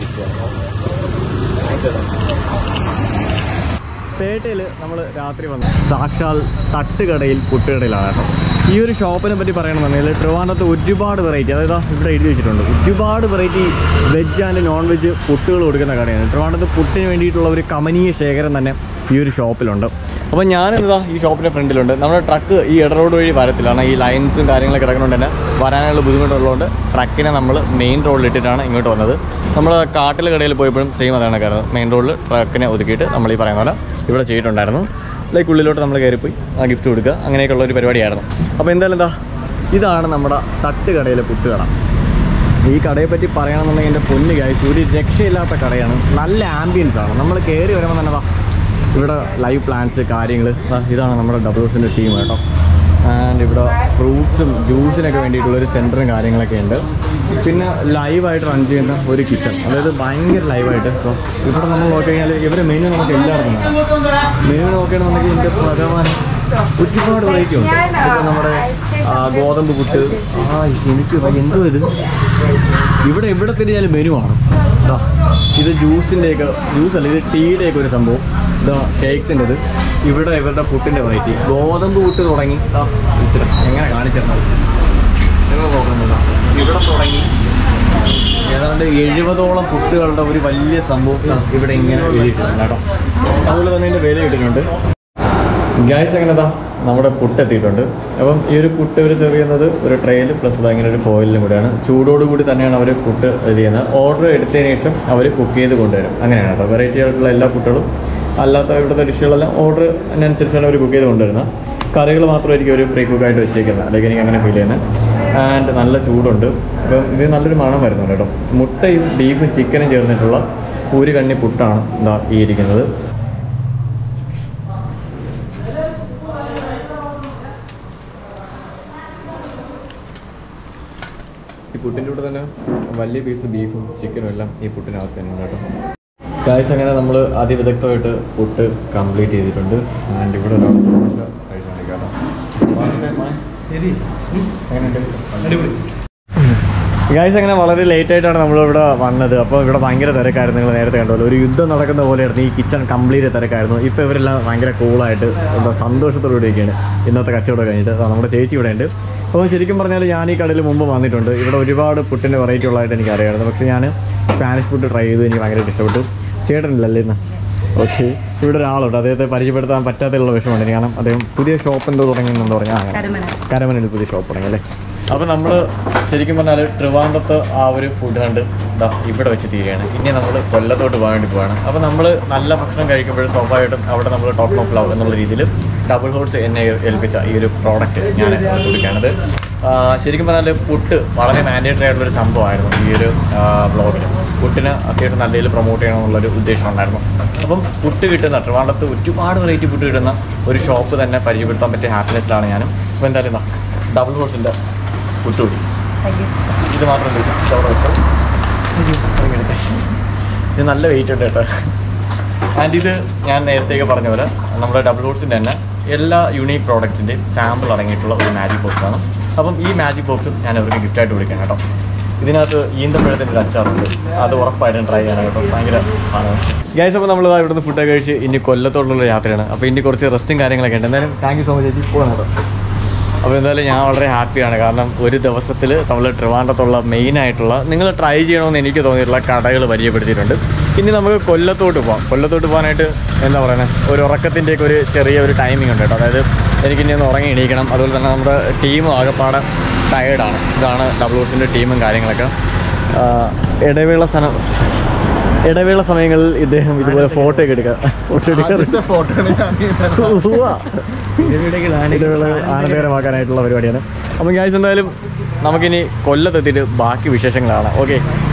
[SPEAKER 1] പേട്ടയിൽ നമ്മൾ രാത്രി വന്നു സാക്ഷാൽ തട്ടുകടയിൽ പുട്ടുകടയിലാണ് കേട്ടോ ഈ ഒരു ഷോപ്പിനെ പറ്റി പറയണമെന്നുണ്ടെങ്കിൽ ട്രിവാൻഡ്രത്ത് ഒരുപാട് വെറൈറ്റി അതായത് ദാ ഇവിടെ എഴുതി വെച്ചിട്ടുണ്ട് ഒരുപാട് variety veg and non veg പുട്ടുകൾ കൊടുക്കുന്ന കടയാണ് ട്രിവാൻഡ്രത്ത് പുട്ടിന് വേണ്ടിയിട്ടുള്ള ഒരു കമനീയ ശേഖരം തന്നെ ഈ ഒരു ഷോപ്പിലുണ്ട് അപ്പോൾ ഞാനിതാ ഈ ഷോപ്പിൻ്റെ ഫ്രണ്ടിലുണ്ട് നമ്മുടെ ട്രക്ക് ഈ ഇട റോഡ് വഴി വരത്തില്ല കാരണം ഈ ലൈൻസും കാര്യങ്ങളൊക്കെ കിടക്കുന്നതുകൊണ്ട് തന്നെ വരാനുള്ള ബുദ്ധിമുട്ടുള്ളതുകൊണ്ട് ട്രക്കിനെ നമ്മൾ മെയിൻ റോഡിൽ ഇട്ടിട്ടാണ് ഇങ്ങോട്ട് വന്നത് നമ്മൾ കാട്ടിൽ കടയിൽ പോയപ്പോഴും സെയിം അതാണ് കയറുന്നത് മെയിൻ റോഡിൽ ട്രക്കിനെ ഒതുക്കിയിട്ട് നമ്മൾ ഈ പറയുന്ന പോലെ ഇവിടെ ചെയ്തിട്ടുണ്ടായിരുന്നു ലൈക്ക് ഉള്ളിലോട്ട് നമ്മൾ കയറിപ്പോയി ആ ഗിഫ്റ്റ് കൊടുക്കുക അങ്ങനെയൊക്കെയുള്ള ഒരു പരിപാടിയായിരുന്നു അപ്പോൾ എന്തായാലും എന്താ ഇതാണ് നമ്മുടെ തട്ടുകടയിലെ പുട്ടുകട ഈ കടയെ പറ്റി പറയണമെന്നുണ്ടെങ്കിൽ എൻ്റെ പൊന്നു കാഴ്ച ഒരു രക്ഷയില്ലാത്ത കടയാണ് നല്ല ആംബിയൻസ് ആണ് നമ്മൾ കയറി വരുമ്പോൾ തന്നെ ദാ ഇവിടെ ലൈവ് പ്ലാന്റ്സ് കാര്യങ്ങൾ ഇതാണ് നമ്മുടെ ഡബിൾ ഹൗസിൻ്റെ ടീം കേട്ടോ ആൻഡ് ഇവിടെ ഫ്രൂട്ട്സും ജ്യൂസിനൊക്കെ വേണ്ടിയിട്ടുള്ളൊരു സെൻറ്ററും കാര്യങ്ങളൊക്കെ ഉണ്ട് പിന്നെ ലൈവായിട്ട് റൺ ചെയ്യുന്ന ഒരു കിച്ചൺ അതായത് ഭയങ്കര ലൈവായിട്ട് ഇപ്പോൾ ഇവിടെ നമ്മൾ നോക്കി കഴിഞ്ഞാൽ ഇവരെ മെനു നമുക്ക് എല്ലായിടത്തും മെനു നോക്കുകയാണെന്നുണ്ടെങ്കിൽ എൻ്റെ ഭഗവാൻ ഒരുപാട് വെറൈറ്റി ഉണ്ട് ഇപ്പം നമ്മുടെ ആ, ഗോതമ്പ് പുട്ട് ആ എനിക്ക് വയ്യ, എന്തോ ഇത് ഇവിടെ എവിടെ തിരിഞ്ഞാലും മെനു ആണ് ദാ, ഇത് ജ്യൂസിൻ്റെയൊക്കെ ജ്യൂസ് അല്ല ഇത് ടീയുടെയൊക്കെ ഒരു സംഭവം ഇതാ കേക്ക്സിൻ്റെ ഇത് ഇവിടെ ഇവരുടെ പുട്ടിൻ്റെ വെറൈറ്റി ഗോതമ്പ് പുട്ട് തുടങ്ങി ദാ, ഈശ്വരാ, എങ്ങനെ കാണിച്ചിരുന്നത് നിങ്ങൾ നോക്കുന്നുണ്ടോ ഇവിടെ തുടങ്ങി ഏതാണ്ട് എഴുപതോളം പുട്ടുകളുടെ ഒരു വലിയ സംഭവം ദാ ഇവിടെ ഇങ്ങനെ എഴുതിയിട്ടുണ്ട് കേട്ടോ അതുപോലെ തന്നെ ഇതിൻ്റെ വില ഇട്ടിട്ടുണ്ട് ഗായ്സ് എങ്ങനെതാ നമ്മുടെ പുട്ട് എത്തിയിട്ടുണ്ട് അപ്പം ഈ ഒരു പുട്ട് ഇവർ സെർവ് ചെയ്യുന്നത് ഒരു ട്രെയിൽ പ്ലസ് അത് ഇങ്ങനെ ഒരു ഫോയിലും കൂടെയാണ് ചൂടോട് കൂടി തന്നെയാണ് അവർ പുട്ട് ഇത് ചെയ്യുന്നത് ഓർഡർ എടുത്തതിന് ശേഷം അവർ കുക്ക് ചെയ്ത് കൊണ്ടുവരും അങ്ങനെയാണ് കേട്ടോ വെറൈറ്റി ആയിട്ടുള്ള എല്ലാ പുട്ടുകളും അല്ലാത്ത ഇവിടുത്തെ ഡിഷുകളെല്ലാം ഓർഡർ അതിനനുസരിച്ചാണ് അവർ കുക്ക് ചെയ്ത് കൊണ്ടുവരുന്നത് കറികൾ മാത്രമായിരിക്കും ഒരു പ്രീ കുക്കായിട്ട് വെച്ചേക്കുന്നത് അല്ലെങ്കിൽ എനിക്ക് അങ്ങനെ ഫീൽ ചെയ്യുന്നത് ആൻഡ് നല്ല ചൂടുണ്ട് അപ്പം ഇത് നല്ലൊരു മണം വരുന്നുണ്ട് കേട്ടോ മുട്ടയും ബീഫും ചിക്കനും ചേർന്നിട്ടുള്ള ഒരു കണ്ണി പുട്ടാണ് ഇതാ ഈ ഇരിക്കുന്നത് ഈ പുട്ടിൻ്റെ കൂടെ തന്നെ വലിയ പീസ് ബീഫും ചിക്കനും എല്ലാം ഈ പുട്ടിനകത്ത് തന്നെ ഉണ്ട് കേട്ടോ ഗായ്സ് അങ്ങനെ നമ്മൾ അതിവിദഗ്ധമായിട്ട് പുട്ട് കംപ്ലീറ്റ് ചെയ്തിട്ടുണ്ട് ആൻഡ് ഇവിടെ ഒരാൾ ദോശ കഴിച്ചുകൊണ്ടിരിക്കുകയാണ് ഗായ്സ് അങ്ങനെ വളരെ ലേറ്റ് ആയിട്ടാണ് നമ്മളിവിടെ വന്നത് അപ്പോൾ ഇവിടെ ഭയങ്കര തിരക്കായിരുന്നു നിങ്ങൾ നേരത്തെ കണ്ടല്ലോ ഒരു യുദ്ധം നടക്കുന്ന പോലെയായിരുന്നു ഈ കിച്ചൺ കംപ്ലീറ്റ് തിരക്കായിരുന്നു ഇപ്പോൾ ഇവരെല്ലാം ഭയങ്കര കൂളായിട്ട് എന്താ സന്തോഷത്തോടെ ഇരിക്കുകയാണ് ഇന്നത്തെ കച്ചവടം കഴിഞ്ഞിട്ട് അതാ നമ്മുടെ ചേച്ചി ഇവിടെ ഉണ്ട് അപ്പോൾ ശരിക്കും പറഞ്ഞാൽ ഞാൻ ഈ കടയിൽ മുമ്പ് വന്നിട്ടുണ്ട് ഇവിടെ ഒരുപാട് പുട്ടിൻ്റെ വെറൈറ്റി ഉള്ളതായിട്ട് എനിക്ക് അറിയാമായിരുന്നു പക്ഷേ ഞാൻ സ്പാനിഷ് ഫുഡ് ട്രൈ ചെയ്തു എനിക്ക് ഭയങ്കര ഇഷ്ടപ്പെട്ടു ചേട്ടനില്ലല്ലേ ഇന്ന് ഓക്കെ ഇവിടെ ഒരാളുണ്ട് അദ്ദേഹത്തെ പരിചയപ്പെടുത്താൻ പറ്റാത്തുള്ള വിഷമമുണ്ട് എനിക്ക് കാരണം അദ്ദേഹം പുതിയ ഷോപ്പ് എന്തോ തുടങ്ങിയെന്ന് പറഞ്ഞാൽ അങ്ങനെ കരമനയിൽ പുതിയ ഷോപ്പ് തുടങ്ങി അല്ലേ അപ്പോൾ നമ്മൾ ശരിക്കും പറഞ്ഞാൽ ട്രിവാൻഡ്രത്ത് ആ ഒരു ഫുഡ് കണ്ട് ദാ ഇവിടെ വെച്ച് തീരുകയാണ് ഇനി നമ്മൾ കൊല്ലത്തോട്ട് പോകാൻ വേണ്ടി പോവാണ് അപ്പോൾ നമ്മൾ നല്ല ഭക്ഷണം കഴിക്കുമ്പോൾ സ്വാഭാവികമായിട്ടും അവിടെ നമ്മൾ ടോപ്പ് ഓഫ് ലവ് എന്നുള്ള രീതിയിൽ ഡബിൾ ഹോൾസ് എന്നെ ഏൽപ്പിച്ച ഈ ഒരു പ്രോഡക്റ്റ് ഞാൻ കൊടുക്കുകയാണത് ശരിക്കും പറഞ്ഞാൽ പുട്ട് വളരെ മാൻഡേറ്ററി ആയിട്ടുള്ളൊരു സംഭവമായിരുന്നു ഈ ഒരു ബ്ലോഗിൽ പുട്ടിന് അത്യാവശ്യം നല്ല രീതിയിൽ പ്രൊമോട്ട് ചെയ്യണമെന്നുള്ളൊരു ഉദ്ദേശം ഉണ്ടായിരുന്നു അപ്പം പുട്ട് കിട്ടുന്ന ട്രിവാൻഡ്രത്ത് ഒരുപാട് വെറൈറ്റി പുട്ട് കിട്ടുന്ന ഒരു ഷോപ്പ് തന്നെ പരിചയപ്പെടുത്താൻ പറ്റിയ ഹാപ്പിനെസ്സിലാണ് ഞാനും അപ്പോൾ എന്തായാലും ഇതാ ഡബിൾ ഹോൾസിൻ്റെ പുട്ടുകൂടി ഇത് മാത്രം എന്ത് ചെയ്തു? ചോറ് വെച്ചോ അയ്യോ, ഇറങ്ങിയെടുത്തേ. ഇത് നല്ല വെയിറ്റ് ഉണ്ട് കേട്ടോ ആൻഡ് ഇത് ഞാൻ നേരത്തേക്ക് പറഞ്ഞ പോലെ നമ്മുടെ ഡബിൾ ഹോൾസിൻ്റെ തന്നെ എല്ലാ യൂണീക്ക് പ്രോഡക്റ്റ്സിൻ്റെയും സാമ്പിൾ അടങ്ങിയിട്ടുള്ള ഒരു മാജിക് ബോക്സ് ആണ് അപ്പം ഈ മാജിക് ബോക്സും ഞാൻ അവർക്ക് ഗിഫ്റ്റായിട്ട് കൊടുക്കാം കേട്ടോ ഇതിനകത്ത് ഈന്തപ്പഴത്തിൻ്റെ ഒരു അച്ചാറുണ്ട് അത് ഉറപ്പായിട്ടും ട്രൈ ചെയ്യണം കേട്ടോ ഭയങ്കര സാധനമാണ് ഗൈസ് അപ്പോൾ നമ്മൾ ഇവിടുന്ന് ഫുഡൊക്കെ കഴിച്ച് ഇനി കൊല്ലത്തോടുള്ള യാത്രയാണ് അപ്പോൾ ഇനി കുറച്ച് റെസ്റ്റും കാര്യങ്ങളൊക്കെ ഉണ്ട് എന്തായാലും താങ്ക് യു സോ മച്ച് ചേച്ചി പോകണം കേട്ടോ അപ്പോൾ എന്തായാലും ഞാൻ വളരെ ഹാപ്പിയാണ് കാരണം ഒരു ദിവസത്തിൽ നമ്മൾ ട്രിവാൻഡ്രത്തുള്ള മെയിൻ ആയിട്ടുള്ള നിങ്ങൾ ട്രൈ ചെയ്യണമെന്ന് എനിക്ക് തോന്നിയിട്ടുള്ള കടകൾ പരിചയപ്പെടുത്തിയിട്ടുണ്ട് ഇനി നമുക്ക് കൊല്ലത്തോട്ട് പോകാം കൊല്ലത്തോട്ട് പോകാനായിട്ട് എന്താ പറയുന്നത് ഒരു ഉറക്കത്തിൻ്റെയൊക്കെ ഒരു ചെറിയ ഒരു ടൈമിംഗ് ഉണ്ട് കേട്ടോ അതായത് എനിക്കിനി ഒന്ന് ഉറങ്ങി എണീക്കണം അതുപോലെ തന്നെ നമ്മുടെ ടീം ആകെപ്പാടെ ടയേർഡാണ് ഇതാണ് ഡബിൾ ഓസിൻ്റെ ടീമും കാര്യങ്ങളൊക്കെ ആ, ഇടവേള സ്ഥലം ഇടവേള സമയങ്ങളിൽ ഇദ്ദേഹം ഇതുപോലെ ഫോട്ടോ ഒക്കെ എടുക്കുക ഫോട്ടോ എടുക്കാറ് ഉവ്വ. ഇടവേള ആനന്ദകരമാക്കാനായിട്ടുള്ള പരിപാടിയാണ് അപ്പം ഗായ്സ് എന്തായാലും നമുക്കിനി കൊല്ലത്തെത്തിയിട്ട് ബാക്കി വിശേഷങ്ങളാണ് ഓക്കെ